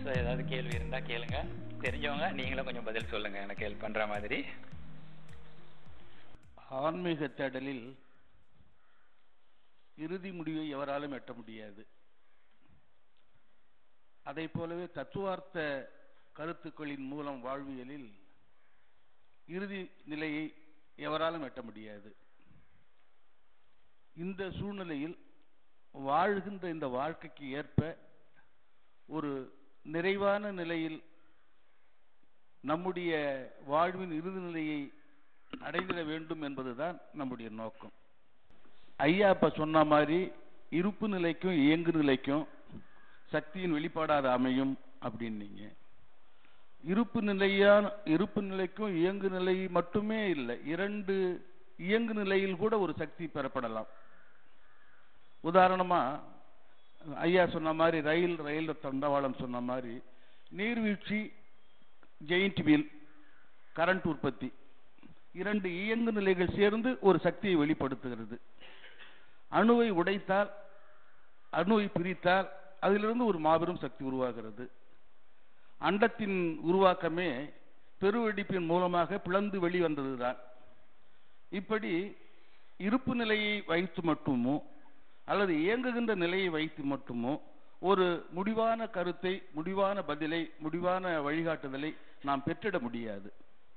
So ஏதாவது கேள்வி இருந்தா கேளுங்க தெரிஞ்சவங்க நீங்களும் கொஞ்சம் பதில் சொல்லுங்க எனக்கு ஹெல்ப் பண்ற மாதிரி ஆன்மீக தேடலில் இறுதி முடிவை எவராலும் எட்ட முடியாது அதை போலவே தத்துவார்த்த கருத்துக்களின் மூலம் வாழ்வியலில் இறுதி நிலையை எவராலும் எட்ட முடியாது இந்த சூழ்நிலையில் வாழ்கின்ற இந்த வாழ்க்கைக்கு ஏற்ப ஒரு நிறைவான நிலையில் நம்முடைய வாழ்வின் இறுதி நிலையை அடைந்திட வேண்டும் என்பதுதான் நம்முடைய நோக்கம் ஐயா இப்ப சொன்ன மாதிரி இருப்பு நிலைக்கும் இயங்கு நிலைக்கும் சக்தியின் வெளிப்பாடாக அமையும் அப்படின்னீங்க இருப்பு நிலையான இருப்பு நிலைக்கும் இயங்கு நிலை மட்டுமே இல்லை இரண்டு இயங்கு நிலையில் கூட ஒரு சக்தி பெறப்படலாம் உதாரணமா ஐயா சொன்ன மாதிரி ரயில் ரயில் தண்டவாளம் சொன்ன மாதிரி நீர்வீழ்ச்சி ஜெயிண்ட் வீல் கரண்ட் உற்பத்தி இரண்டு இயங்கு நிலைகள் சேர்ந்து ஒரு சக்தியை வெளிப்படுத்துகிறது அணுவை உடைத்தால் அணுவை பிரித்தால் அதிலிருந்து ஒரு மாபெரும் சக்தி உருவாகிறது அண்டத்தின் உருவாக்கமே பெருவெடிப்பின் மூலமாக பிளந்து வெளிவந்ததுதான் இப்படி இருப்பு நிலையை வைத்து மட்டுமோ அல்லது இயங்குகின்ற நிலையை வைத்து மட்டுமோ ஒரு முடிவான கருத்தை முடிவான பதிலை முடிவான வழிகாட்டுதலை நாம் பெற்றிட முடியாது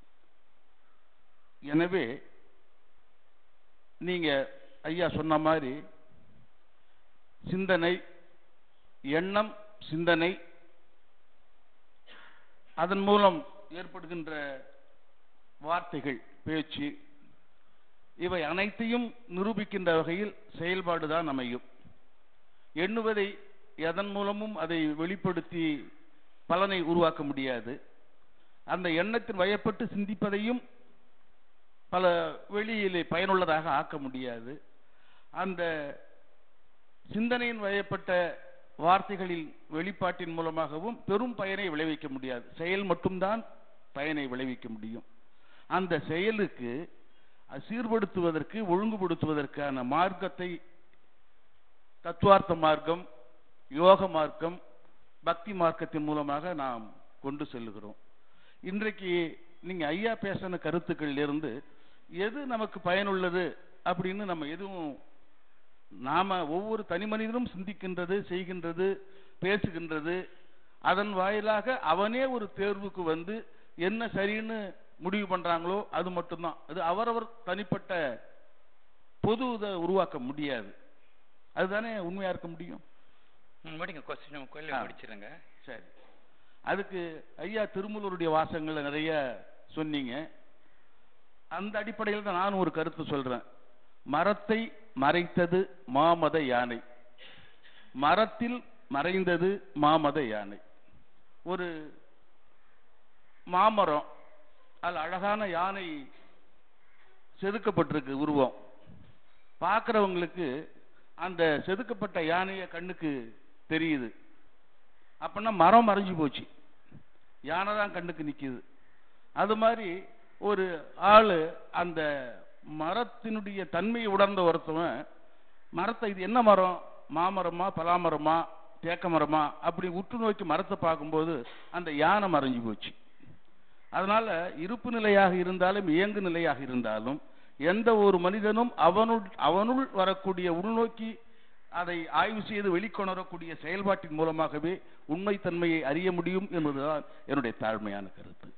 எனவே நீங்க ஐயா சொன்ன மாதிரி சிந்தனை எண்ணம் சிந்தனை அதன் மூலம் ஏற்படுகின்ற வார்த்தைகள் பேச்சு இவை அனைத்தையும் நிரூபிக்கின்ற வகையில் செயல்பாடுதான் அமையும் எண்ணுவதை எதன் மூலமும் அதை வெளிப்படுத்தி பலனை உருவாக்க முடியாது அந்த எண்ணத்தின் வயப்பட்டு சிந்திப்பதையும் பல வெளியிலே பயனுள்ளதாக ஆக்க முடியாது அந்த சிந்தனையின் வயப்பட்ட வார்த்தைகளின் வெளிப்பாட்டின் மூலமாகவும் பெரும் பயனை விளைவிக்க முடியாது செயல் மட்டும்தான் பயனை விளைவிக்க முடியும் அந்த செயலுக்கு அது சீர்படுத்துவதற்கு ஒழுங்குபடுத்துவதற்கான மார்க்கத்தை தத்துவார்த்த மார்க்கம் யோக மார்க்கம் பக்தி மார்க்கத்தின் மூலமாக நாம் கொண்டு செல்லுகிறோம் இன்றைக்கு நீங்க ஐயா பேசின கருத்துக்களில் இருந்து எது நமக்கு பயனுள்ளது அப்படின்னு நம்ம எதுவும் நாம ஒவ்வொரு தனி மனிதனும் சிந்திக்கின்றது செய்கின்றது பேசுகின்றது அதன் வாயிலாக அவனே ஒரு தேர்வுக்கு வந்து என்ன சரின்னு முடிவு பண்றாங்களோ அது மட்டும்தான் அது அவரவர் தனிப்பட்ட பொது இதை உருவாக்க முடியாது அதுதானே உண்மையா இருக்க முடியும் ம், முடிங்க கொஸ்டின் கேள்வி ஆ. முடிச்சிருங்க சரி அதுக்கு ஐயா திருமூலருடைய வாசகங்களை நிறைய சொன்னீங்க அந்த அடிப்படையில் தான் நானும் ஒரு கருத்து சொல்றேன் மரத்தை மறைத்தது மாமத யானை மரத்தில் மறைந்தது மாமத யானை ஒரு மாமரம் அதில் அழகான யானை செதுக்கப்பட்டிருக்கு உருவம் பார்க்குறவங்களுக்கு அந்த செதுக்கப்பட்ட யானைய கண்ணுக்கு தெரியுது அப்படின்னா மரம் மறைஞ்சு போச்சு யானை தான் கண்ணுக்கு நிக்குது அது மாதிரி ஒரு ஆளு அந்த மரத்தினுடைய தன்மையை உணர்ந்த ஒருத்தவன் மரத்தை இது என்ன மரம் மாமரமா பலாமரமா தேக்க மரமா அப்படி உற்று நோக்கி மரத்தை பார்க்கும்போது அந்த யானை மறைஞ்சு போச்சு அதனால இருப்பு நிலையாக இருந்தாலும் இயங்கு நிலையாக இருந்தாலும் எந்த ஒரு மனிதனும் அவனுள் அவனுள் வரக்கூடிய உள்நோக்கி அதை ஆய்வு செய்து வெளிக்கொணரக்கூடிய செயல்பாட்டின் மூலமாகவே உண்மைத்தன்மையை அறிய முடியும் என்பதுதான் என்னுடைய தாழ்மையான கருத்து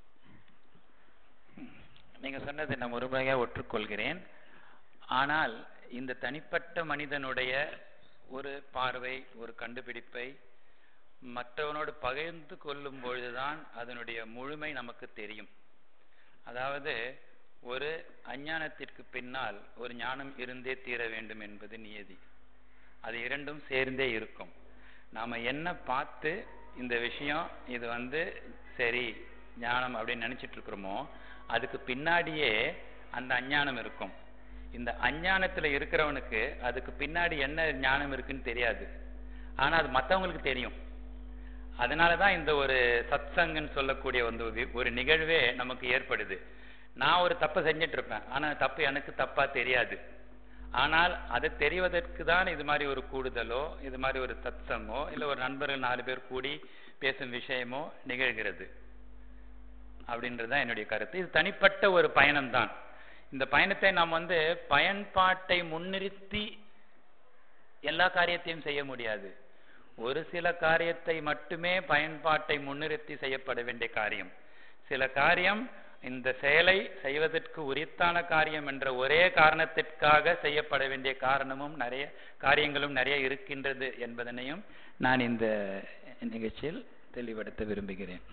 நீங்க சொன்னதை நான் முழுமையாக ஒற்றுக்கொள்கிறேன் ஆனால் இந்த தனிப்பட்ட மனிதனுடைய ஒரு பார்வை ஒரு கண்டுபிடிப்பை மற்றவனோடு பகிர்ந்து கொள்ளும் பொழுதுதான் அதனுடைய முழுமை நமக்கு தெரியும் அதாவது ஒரு அஞ்ஞானத்திற்கு பின்னால் ஒரு ஞானம் இருந்தே தீர வேண்டும் என்பது நியதி அது இரண்டும் சேர்ந்தே இருக்கும் நாம என்ன பார்த்து இந்த விஷயம் இது வந்து சரி ஞானம் அப்படின்னு நினைச்சிட்டு இருக்கிறோமோ அதுக்கு பின்னாடியே அந்த அஞ்ஞானம் இருக்கும் இந்த அஞ்ஞானத்துல இருக்கிறவனுக்கு அதுக்கு பின்னாடி என்ன ஞானம் இருக்குன்னு தெரியாது ஆனா அது மத்தவங்களுக்கு தெரியும் அதனாலதான் இந்த ஒரு சத்சங்கன்னு சொல்லக்கூடிய வந்து ஒரு- ஒரு நிகழ்வே நமக்கு ஏற்படுது நான் ஒரு தப்பை செஞ்சுட்டு இருப்பேன் ஆனா தப்பு எனக்கு தப்பா தெரியாது ஆனால் அது தெரிவதற்கு தான் இது மாதிரி ஒரு கூடுதலோ இது மாதிரி ஒரு தத்சங்கோ இல்லை ஒரு நண்பர்கள் நாலு பேர் கூடி பேசும் விஷயமோ நிகழ்கிறது அப்படின்றது தான் என்னுடைய கருத்து இது தனிப்பட்ட ஒரு பயணம்தான் இந்த பயணத்தை நாம் வந்து பயன்பாட்டை முன்னிறுத்தி எல்லா காரியத்தையும் செய்ய முடியாது ஒரு சில காரியத்தை மட்டுமே பயன்பாட்டை முன்னிறுத்தி செய்யப்பட வேண்டிய காரியம் சில காரியம் இந்த செயலை செய்வதற்கு உரித்தான காரியம் என்ற ஒரே காரணத்திற்காக செய்யப்பட வேண்டிய காரணமும் நிறைய காரியங்களும் நிறைய இருக்கின்றது என்பதனையும் நான் இந்த நிகழ்ச்சியில் தெளிவுபடுத்த விரும்புகிறேன்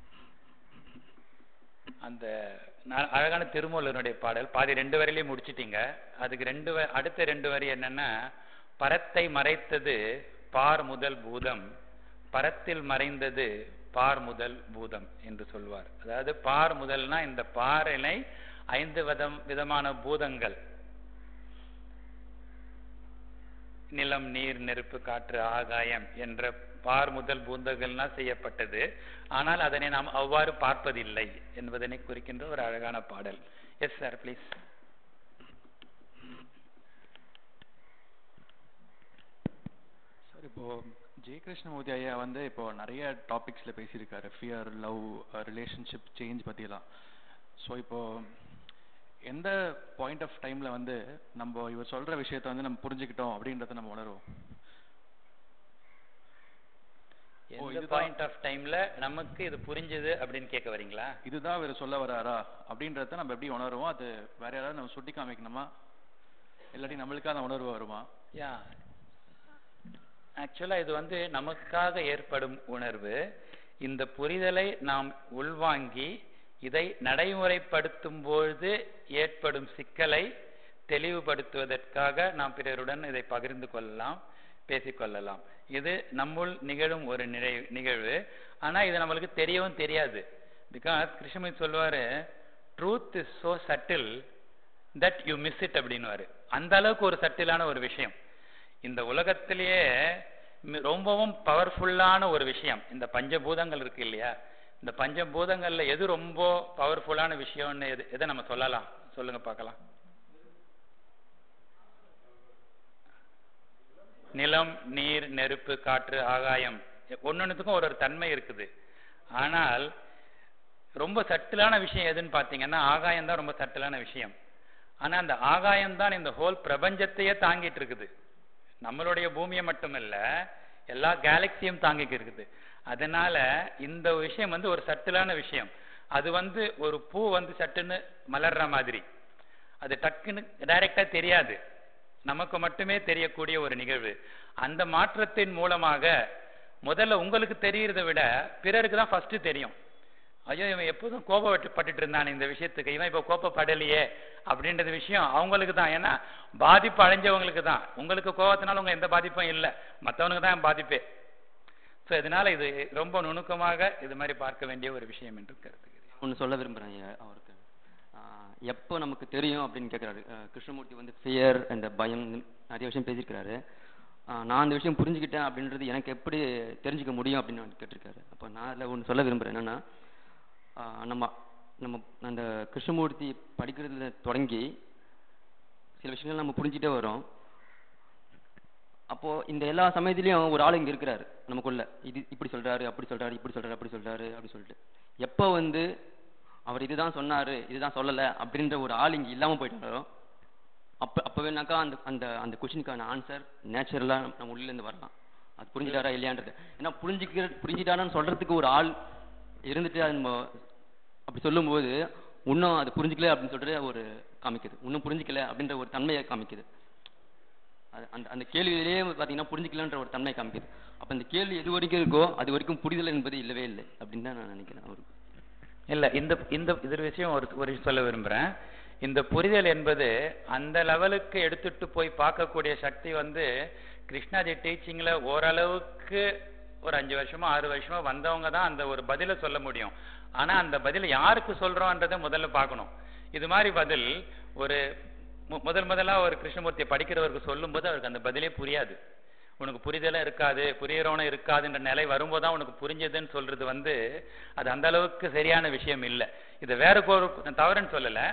அந்த நான் அழகான திருமூலனுடைய பாடல் பாதி ரெண்டு வரையிலையும் முடிச்சிட்டீங்க அதுக்கு ரெண்டு வ- அடுத்த ரெண்டு வரி என்னன்னா பரத்தை மறைத்தது பார் முதல் பூதம் பரத்தில் மறைந்தது பார் முதல் பூதம் என்று சொல்வார் அதாவது பார் முதல்னா இந்த பாரினை ஐந்து விதம் விதமான பூதங்கள் நிலம் நீர் நெருப்பு காற்று ஆகாயம் என்ற பார் முதல் பூந்தகள்னா செய்யப்பட்டது ஆனால் அதனை நாம் அவ்வாறு பார்ப்பதில்லை என்பதனை குறிக்கின்ற ஒரு அழகான பாடல் எஸ் சார் ப்ளீஸ் சார் இப்போ ஜெய கிருஷ்ணமூர்த்தி ஐயா வந்து இப்போ நிறைய டாபிக்ஸ்ல பேசியிருக்காரு ஃபியர் லவ் ரிலேஷன்ஷிப் சேஞ்ச் பத்தியெல்லாம் ஸோ இப்போ எந்த பாயிண்ட் ஆஃப் டைம்ல வந்து நம்ம இவர் சொல்ற விஷயத்தை வந்து நம்ம புரிஞ்சுக்கிட்டோம் அப்படின்றத நம்ம உணர்வோம் ஓ, எந்த இதுதான். பாயிண்ட் ஆஃப் டைம்ல நமக்கு இது புரிஞ்சது அப்படின்னு கேட்க வரீங்களா இதுதான் இவர் சொல்ல வராரா அப்படின்றத நம்ம எப்படி உணருவோம் அது வேற யாராவது நம்ம சுட்டி காமிக்கணுமா இல்லாட்டி நம்மளுக்கா அந்த உணர்வு வருமா யா ஆக்சுவலா இது வந்து நமக்காக ஏற்படும் உணர்வு இந்த புரிதலை நாம் உள்வாங்கி இதை நடைமுறைப்படுத்தும் பொழுது ஏற்படும் சிக்கலை தெளிவுபடுத்துவதற்காக நாம் பிறருடன் இதை பகிர்ந்து கொள்ளலாம் பேசிக்கொள்ளலாம் இது நம்முள் நிகழும் ஒரு நிறை நிகழ்வு ஆனா இது நம்மளுக்கு தெரியவும் தெரியாது பிகாஸ் கிருஷ்ணமூர்த்தி சொல்லுவாரு truth is so subtle that you miss it அப்படின்னுவாரு அந்த அளவுக்கு ஒரு சட்டிலான ஒரு விஷயம் இந்த உலகத்திலேயே மி- ரொம்பவும் பவர்ஃபுல்லான ஒரு விஷயம் இந்த பஞ்சபூதங்கள் இருக்கு இல்லையா இந்த பஞ்சபூதங்கள்ல எது ரொம்ப பவர்ஃபுல்லான விஷயம்னு எது எதை நம்ம சொல்லலாம் சொல்லுங்க பார்க்கலாம் நிலம் நீர் நெருப்பு காற்று ஆகாயம் ஒன்னொன்னுத்துக்கும் ஒரு ஒரு தன்மை இருக்குது ஆனால் ரொம்ப சட்டிலான விஷயம் எதுன்னு பார்த்தீங்கன்னா ஆகாயம் தான் ரொம்ப சட்டிலான விஷயம் ஆனா அந்த ஆகாயம் தான் இந்த ஹோல் பிரபஞ்சத்தையே தாங்கிட்டு இருக்குது நம்மளுடைய பூமியை மட்டுமல்ல எல்லா கேலக்சியும் தாங்கிட்டு இருக்குது அதனால இந்த விஷயம் வந்து ஒரு சட்டிலான விஷயம் அது வந்து ஒரு பூ வந்து சட்டுன்னு மலர்ற மாதிரி அது டக்குன்னு டைரக்டா தெரியாது நமக்கு மட்டுமே தெரியக்கூடிய ஒரு நிகழ்வு அந்த மாற்றத்தின் மூலமாக முதல்ல உங்களுக்கு தெரியறதை விட பிறருக்கு தான் ஃபர்ஸ்ட் தெரியும் ஐயோ இவன் எப்போதும் கோபப்பட்டுட்டு இருந்தான் இந்த விஷயத்துக்கு இவன் இப்போ கோபப்படலையே அப்படின்றது விஷயம் அவங்களுக்கு தான் ஏன்னா பாதிப்பு அடைஞ்சவங்களுக்கு தான் உங்களுக்கு கோபத்தினால உங்க எந்த பாதிப்பும் இல்லை மற்றவனுக்கு தான் பாதிப்பே ஸோ இதனால இது ரொம்ப நுணுக்கமாக இது மாதிரி பார்க்க வேண்டிய ஒரு விஷயம் என்று கருதுகிறேன் ஒன்று சொல்ல விரும்புகிறேன் ஐயா அவருக்கு ஆஹ் எப்போ நமக்கு தெரியும் அப்படின்னு கேட்குறாரு கிருஷ்ணமூர்த்தி வந்து ஃபியர் அந்த பயம் நிறைய விஷயம் பேசியிருக்கிறாரு ஆஹ் நான் அந்த விஷயம் புரிஞ்சுக்கிட்டேன் அப்படின்றது எனக்கு எப்படி தெரிஞ்சுக்க முடியும் அப்படின்னு அவர் கேட்டிருக்காரு அப்போ நான் அதில் ஒன்று சொல்ல விரும்புகிறேன் என்னென்னா நம்ம நம்ம அந்த கிருஷ்ணமூர்த்தி படிக்கிறதுல தொடங்கி சில விஷயங்கள் நம்ம புரிஞ்சுட்டே வரோம் அப்போ இந்த எல்லா சமயத்திலயும் ஒரு ஆள் இங்க இருக்கிறாரு நமக்குள்ள இது இப்படி சொல்றாரு அப்படி சொல்றாரு இப்படி சொல்றாரு அப்படி சொல்றாரு அப்படி சொல்லிட்டு எப்போ வந்து அவர் இதுதான் சொன்னாரு இதுதான் சொல்லல அப்படின்ற ஒரு ஆள் இங்க இல்லாம போயிட்டாரோ அப்ப அப்ப வேணாக்கா அந்த அந்த அந்த கொஸ்டினுக்கான ஆன்சர் நேச்சுரலா நம்ம உள்ள இருந்து வரலாம் அது புரிஞ்சுட்டாரா இல்லையான்றது ஏன்னா புரிஞ்சுக்கிற புரிஞ்சுட்டாரான்னு சொல்றதுக்கு ஒரு ஆள் இருந்துட்டு அது நம்ம அப்படி சொல்லும்போது இன்னும் அது புரிஞ்சுக்கல அப்படின்னு சொல்லிட்டு ஒரு காமிக்குது இன்னும் புரிஞ்சுக்கல அப்படின்ற ஒரு தன்மையை காமிக்குது அது அந்த அந்த கேள்வியிலேயே பார்த்தீங்கன்னா புரிஞ்சுக்கலன்ற ஒரு தன்மை காமிக்குது அப்போ அந்த கேள்வி எது வரைக்கும் இருக்கோ அது வரைக்கும் புரிதல் என்பது இல்லவே இல்லை அப்படின்னு தான் நான் நினைக்கிறேன் அவருக்கு இல்ல இந்த இந்த இது விஷயம் ஒரு ஒரு விஷயம் சொல்ல விரும்புறேன் இந்த புரிதல் என்பது அந்த லெவலுக்கு எடுத்துட்டு போய் பார்க்கக்கூடிய சக்தி வந்து கிருஷ்ணாஜி டீச்சிங்ல ஓரளவுக்கு ஒரு அஞ்சு வருஷமோ ஆறு வருஷமோ வந்தவங்க தான் அந்த ஒரு பதிலை சொல்ல முடியும் ஆனா அந்த பதில் யாருக்கு சொல்றோன்றதை முதல்ல பார்க்கணும் இது மாதிரி பதில் ஒரு மு- முதல் முதலா ஒரு கிருஷ்ணமூர்த்தியை படிக்கிறவருக்கு சொல்லும்போது அவருக்கு அந்த பதிலே புரியாது உனக்கு புரிதலே இருக்காது புரியறவனும் இருக்காதுன்ற நிலை வரும்போது தான் உனக்கு புரிஞ்சதுன்னு சொல்றது வந்து அது அந்த அளவுக்கு சரியான விஷயம் இல்லை இது வேற ஒரு நான் தவறுன்னு சொல்லல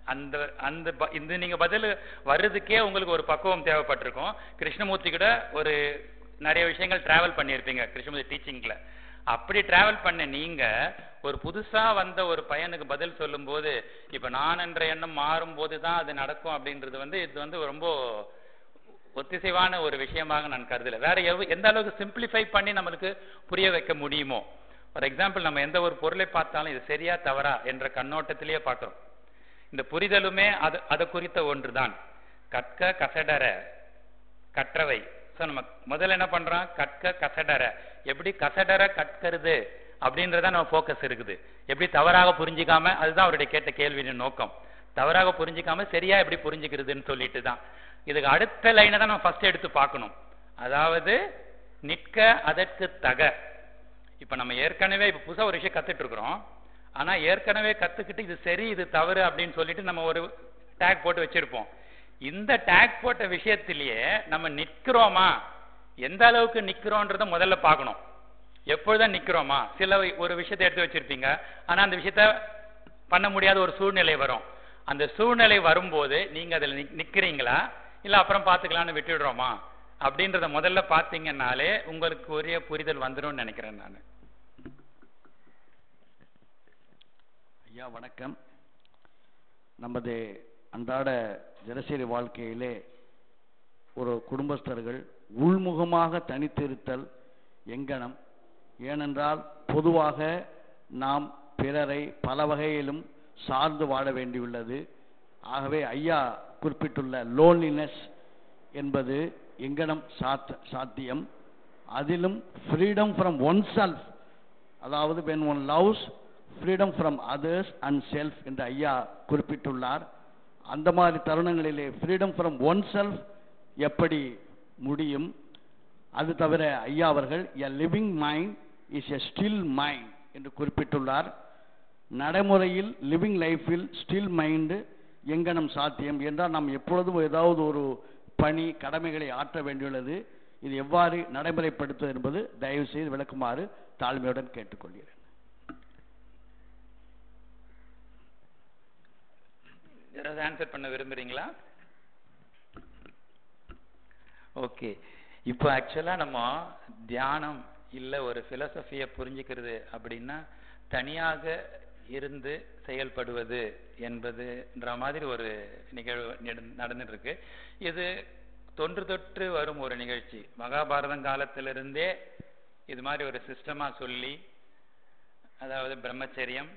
அந்த அந்த ப- இந்த நீங்க பதில் வர்றதுக்கே உங்களுக்கு ஒரு பக்குவம் தேவைப்பட்டிருக்கும் கிருஷ்ணமூர்த்தி கூட ஒரு நிறைய விஷயங்கள் டிராவல் பண்ணியிருப்பீங்க கிருஷ்ணமூர்த்தி டீச்சிங்ல அப்படி டிராவல் பண்ண நீங்க ஒரு புதுசா வந்த ஒரு பையனுக்கு பதில் சொல்லும்போது இப்ப நான் என்ற எண்ணம் மாறும்போது தான் அது நடக்கும் அப்படின்றது வந்து இது வந்து ரொம்ப ஒத்திசைவான ஒரு விஷயமாக நான் கருதல வேற எவ் எந்த அளவுக்கு சிம்பிளிஃபை பண்ணி நம்மளுக்கு புரிய வைக்க முடியுமோ ஃபார் எக்ஸாம்பிள் நம்ம எந்த ஒரு பொருளை பார்த்தாலும் இது சரியா தவறா என்ற கண்ணோட்டத்திலேயே பார்க்கிறோம் இந்த புரிதலுமே அது அது குறித்த ஒன்றுதான் கற்க கசடர கற்றவை ஸோ நம்ம முதல்ல என்ன பண்றோம் கற்க கசடர எப்படி கசடர கற்கிறது அப்படின்றத நம்ம ஃபோக்கஸ் இருக்குது எப்படி தவறாக புரிஞ்சிக்காம அதுதான் அவருடைய கேட்ட கேள்வியின் நோக்கம் தவறாக புரிஞ்சிக்காம சரியா எப்படி புரிஞ்சுக்கிறதுன்னு சொல்லிட்டு தான் இதுக்கு அடுத்த லைனை தான் நம்ம ஃபர்ஸ்ட் எடுத்து பார்க்கணும் அதாவது நிற்க அதற்கு தக இப்ப நம்ம ஏற்கனவே இப்ப புதுசா ஒரு விஷயம் கத்துட்டு இருக்கிறோம் ஆனா ஏற்கனவே கத்துக்கிட்டு இது சரி இது தவறு அப்படின்னு சொல்லிட்டு நம்ம ஒரு டேக் போட்டு வச்சிருப்போம் இந்த டேக் போட்ட விஷயத்திலேயே நம்ம நிக்கிறோமா எந்த அளவுக்கு நிக்கிறோன்றத முதல்ல பார்க்கணும் எப்பொழுதும் நிக்கிறோமா சில ஒரு விஷயத்தை எடுத்து வச்சிருப்பீங்க ஆனா அந்த விஷயத்த பண்ண முடியாத ஒரு சூழ்நிலை வரும் அந்த சூழ்நிலை வரும்போது நீங்க அதுல நிக்- நிக்கிறீங்களா இல்ல அப்புறம் பாத்துக்கலாம்னு விட்டுடுறோமா அப்படின்றத முதல்ல பாத்தீங்கன்னாலே உங்களுக்கு உரிய புரிதல் வந்துரும்னு நினைக்கிறேன் நான் ஐயா வணக்கம் நமது அன்றாட தினசரி வாழ்க்கையிலே ஒரு குடும்பஸ்தர்கள் உள்முகமாக தனித்திருத்தல் எங்கனம் ஏனென்றால் பொதுவாக நாம் பிறரை பல வகையிலும் சார்ந்து வாழ வேண்டியுள்ளது ஆகவே ஐயா குறிப்பிட்டுள்ள லோன்லினஸ் என்பது எங்கனம் சாத் சாத்தியம் அதிலும் ஃப்ரீடம் ஃப்ரம் ஒன் செல்ஃப் அதாவது when one loves freedom from others and self என்று ஐயா குறிப்பிட்டுள்ளார் அந்த மாதிரி தருணங்களிலே freedom from ஒன் செல்ஃப் எப்படி முடியும் அது தவிர ஐயா அவர்கள் a living mind is a still mind என்று குறிப்பிட்டுள்ளார் நடைமுறையில் லிவிங் லைஃப்பில் ஸ்டில் மைண்டு எங்கனம் சாத்தியம் என்றால் நாம் எப்பொழுதும் ஏதாவது ஒரு பணி கடமைகளை ஆற்ற வேண்டியுள்ளது இது எவ்வாறு நடைமுறைப்படுத்துவது என்பது தயவு செய்து விளக்குமாறு தாழ்மையுடன் கேட்டுக்கொள்கிறேன் யாராவது ஆன்சர் பண்ண விரும்புறீங்களா ஓகே இப்போ ஆக்சுவலா நம்ம தியானம் இல்ல ஒரு பிலசபிய புரிஞ்சுக்கிறது அப்படின்னா தனியாக இருந்து செயல்படுவது என்பதுன்ற மாதிரி ஒரு நிகழ்வு நட- நடந்துட்டு இருக்கு இது தொன்று தொற்று வரும் ஒரு நிகழ்ச்சி மகாபாரதம் காலத்திலிருந்தே இது மாதிரி ஒரு சிஸ்டமா சொல்லி அதாவது பிரம்மச்சரியம்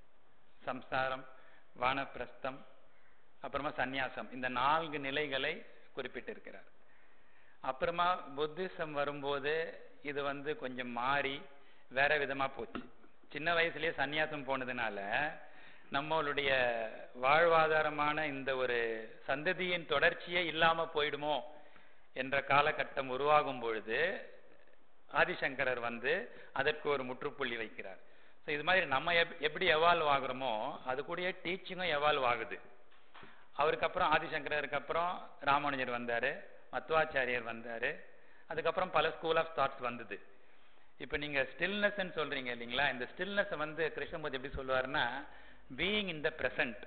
சம்சாரம் வானப்பிரஸ்தம் அப்புறமா சந்நியாசம் இந்த நான்கு நிலைகளை குறிப்பிட்டிருக்கிறார் அப்புறமா புத்திசம் வரும்போது இது வந்து கொஞ்சம் மாறி வேற விதமா போச்சு சின்ன வயசுலயே சந்நியாசம் போனதுனால நம்மளுடைய வாழ்வாதாரமான இந்த ஒரு சந்ததியின் தொடர்ச்சியே இல்லாம போயிடுமோ என்ற காலகட்டம் உருவாகும் பொழுது ஆதிசங்கரர் வந்து அதற்கு ஒரு முற்றுப்புள்ளி வைக்கிறார் ஸோ இது மாதிரி நம்ம எப்- எப்படி எவால்வ் ஆகுறோமோ அது கூடயே டீச்சிங்கும் எவால்வ் ஆகுது அவருக்கு அப்புறம் ஆதிசங்கரருக்கு அப்புறம் ராமானுஜர் வந்தாரு மத்வாச்சாரியர் வந்தாரு அதுக்கப்புறம் பல ஸ்கூல் ஆஃப் தாட்ஸ் வந்தது இப்போ நீங்க ஸ்டில்னஸ் சொல்றீங்க இல்லைங்களா இந்த ஸ்டில்னஸ் வந்து கிருஷ்ணமூர்த்தி எப்படி சொல்லுவாருன்னா பீயிங் இன் த பிரசன்ட்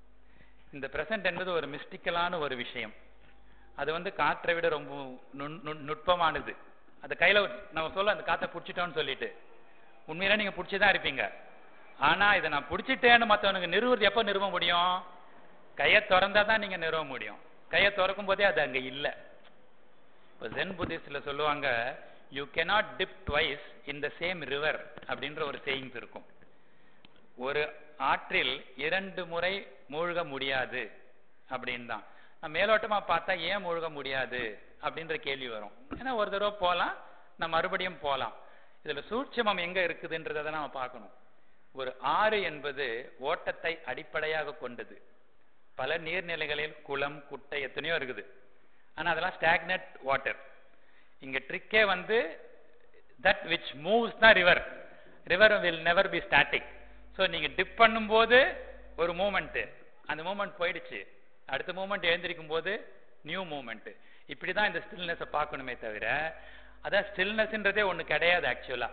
இந்த பிரசன்ட் என்பது ஒரு மிஸ்டிக்கலான ஒரு விஷயம் அது வந்து காற்றை விட ரொம்ப நுண்- நுண்- நுட்பமானது அது கையில ஒரு- நம்ம சொல்ல அந்த காற்றை பிடிச்சிட்டோம்னு சொல்லிட்டு உண்மையில நீங்க பிடிச்சிதான் இருப்பீங்க ஆனா இதை நான் பிடிச்சிட்டேன்னு மத்தவனுக்கு நிறுவுறது எப்ப நிறுவ முடியும் கையை திறந்தா தான் நீங்க நிறுவ முடியும் கையை திறக்கும் போதே அது அங்க இல்ல இப்போ ஜென் புத்திஸ்ட்ல சொல்லுவாங்க you cannot dip twice in the same river அப்படின்ற ஒரு சேயிங்ஸ் இருக்கும் ஒரு ஆற்றில் இரண்டு முறை மூழ்க முடியாது அப்படின்னு தான் நான் மேலோட்டமா பார்த்தா ஏன் மூழ்க முடியாது அப்படின்ற கேள்வி வரும் ஏன்னா ஒரு தடவை போலாம் நான் மறுபடியும் போலாம் இதுல சூட்சமம் எங்க இருக்குதுன்றதை தான் நாம பார்க்கணும் ஒரு ஆறு என்பது ஓட்டத்தை அடிப்படையாக கொண்டது பல நீர்நிலைகளில் குளம் குட்டை எத்தனையோ இருக்குது ஆனா அதெல்லாம் ஸ்டாக்னட் வாட்டர் இங்க ட்ரிக்கே வந்து தட் விச் மூவ்ஸ் தான் river river will never be static so நீங்க டிப் பண்ணும்போது ஒரு மூமெண்ட் அந்த மூமெண்ட் போயிடுச்சு அடுத்த மூமெண்ட் எழுந்திருக்கும் போது நியூ மூமெண்ட் இப்படிதான் இந்த ஸ்டில்னஸை பார்க்கணுமே தவிர அதான் ஸ்டில்னஸ்ன்றதே ஒண்ணு கிடையாது ஆக்சுவலா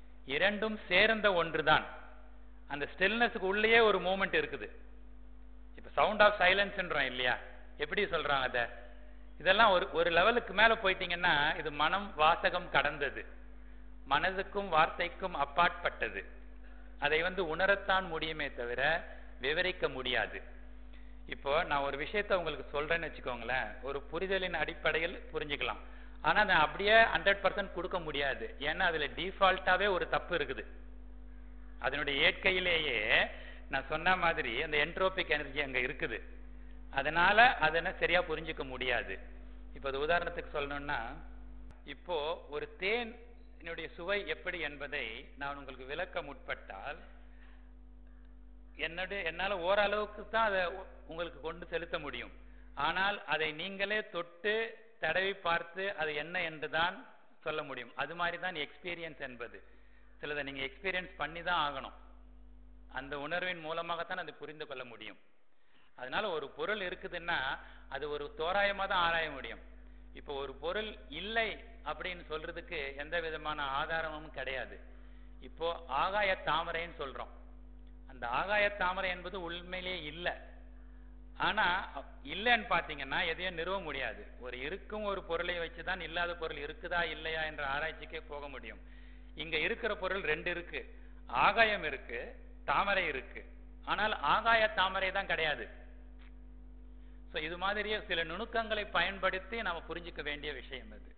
இரண்டும் சேர்ந்த ஒன்றுதான் அந்த ஸ்டில்னஸுக்கு உள்ளேயே ஒரு மூமெண்ட் இருக்குது சவுண்ட் ஆஃப் சைலன்ஸ்ன்றோம் இல்லையா எப்படி சொல்றாங்க அத இதெல்லாம் ஒரு ஒரு லெவலுக்கு மேல போயிட்டீங்கன்னா இது மனம் வாசகம் கடந்தது மனதுக்கும் வார்த்தைக்கும் அப்பாற்பட்டது அதை வந்து உணரத்தான் முடியுமே தவிர விவரிக்க முடியாது இப்போ நான் ஒரு விஷயத்தை உங்களுக்கு சொல்றேன்னு வச்சுக்கோங்களேன் ஒரு புரிதலின் அடிப்படையில் புரிஞ்சுக்கலாம் ஆனா நான் அப்படியே ஹண்ட்ரட் பர்சன்ட் கொடுக்க முடியாது ஏன்னா அதுல டிஃபால்ட்டாவே ஒரு தப்பு இருக்குது அதனுடைய இயற்கையிலேயே நான் சொன்ன மாதிரி அந்த என்ட்ரோபிக் எனர்ஜி அங்க இருக்குது அதனால அதனை சரியா புரிஞ்சுக்க முடியாது இப்போ அது உதாரணத்துக்கு சொல்லணும்னா இப்போ ஒரு தேனுடைய சுவை எப்படி என்பதை நான் உங்களுக்கு விளக்க முற்பட்டால் என்னுடைய என்னால ஓரளவுக்கு தான் அதை உ- உங்களுக்கு கொண்டு செலுத்த முடியும் ஆனால் அதை நீங்களே தொட்டு தடவி பார்த்து அது என்ன என்று தான் சொல்ல முடியும் அது மாதிரி தான் எக்ஸ்பீரியன்ஸ் என்பது சிலதை நீங்க எக்ஸ்பீரியன்ஸ் பண்ணி தான் ஆகணும் அந்த உணர்வின் மூலமாகத்தான் அதை புரிந்து கொள்ள முடியும் அதனால ஒரு பொருள் இருக்குதுன்னா அது ஒரு தோராயமா தான் ஆராய முடியும் இப்போ ஒரு பொருள் இல்லை அப்படின்னு சொல்றதுக்கு எந்த விதமான ஆதாரமும் கிடையாது இப்போ ஆகாய தாமரைன்னு சொல்றோம் அந்த ஆகாய தாமரை என்பது உண்மையிலேயே இல்லை ஆனா அ- இல்லைன்னு பாத்தீங்கன்னா எதையும் நிறுவ முடியாது ஒரு இருக்கும் ஒரு பொருளை வச்சுதான் இல்லாத பொருள் இருக்குதா இல்லையா என்ற ஆராய்ச்சிக்கே போக முடியும் இங்க இருக்கிற பொருள் ரெண்டு இருக்கு ஆகாயம் இருக்கு தாமரை இருக்கு ஆனால் ஆகாய தாமரை தான் கிடையாது சோ இது மாதிரியே சில நுணுக்கங்களை பயன்படுத்தி நாம புரிஞ்சுக்க வேண்டிய விஷயம் அது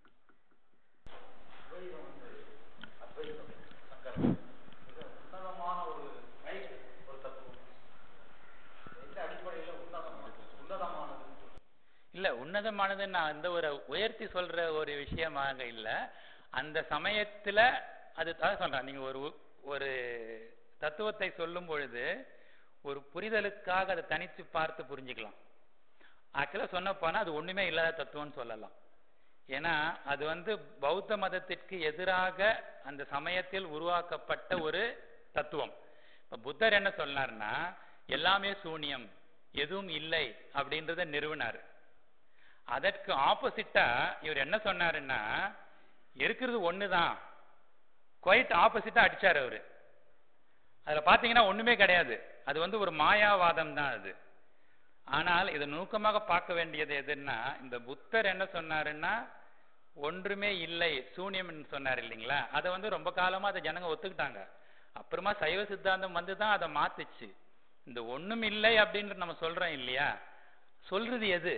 இல்ல உன்னதமானது நான் அந்த ஒரு உயர்த்தி சொல்ற ஒரு விஷயமாக இல்ல அந்த சமயத்துல அது அதான் சொல்றேன் நீங்க ஒரு உ- ஒரு தத்துவத்தை சொல்லும் பொழுது ஒரு புரிதலுக்காக அதை தனித்து பார்த்து புரிஞ்சுக்கலாம் ஆக்சுவலா சொன்ன போனா அது ஒண்ணுமே இல்லாத தத்துவம்னு சொல்லலாம் ஏன்னா அது வந்து பௌத்த மதத்திற்கு எதிராக அந்த சமயத்தில் உருவாக்கப்பட்ட ஒரு தத்துவம் இப்ப புத்தர் என்ன சொன்னார்னா எல்லாமே சூனியம் எதுவும் இல்லை அப்படின்றத நிறுவினார் அதற்கு ஆப்போசிட்டா இவர் என்ன சொன்னாருன்னா இருக்கிறது ஒண்ணுதான் குவைட் ஆப்போசிட்டா அடிச்சாரு அவரு அதுல பாத்தீங்கன்னா ஒண்ணுமே கிடையாது அது வந்து ஒரு மாயாவாதம் தான் அது ஆனால் இதை நுணுக்கமாக பார்க்க வேண்டியது எதுன்னா இந்த புத்தர் என்ன சொன்னாருன்னா ஒன்றுமே இல்லை சூன்யம்னு சொன்னார் இல்லைங்களா அதை வந்து ரொம்ப காலமா அதை ஜனங்க ஒத்துக்கிட்டாங்க அப்புறமா சைவ சித்தாந்தம் வந்து தான் அதை மாத்துச்சு இந்த ஒண்ணும் இல்லை அப்படின்னு நம்ம சொல்றோம் இல்லையா சொல்றது எது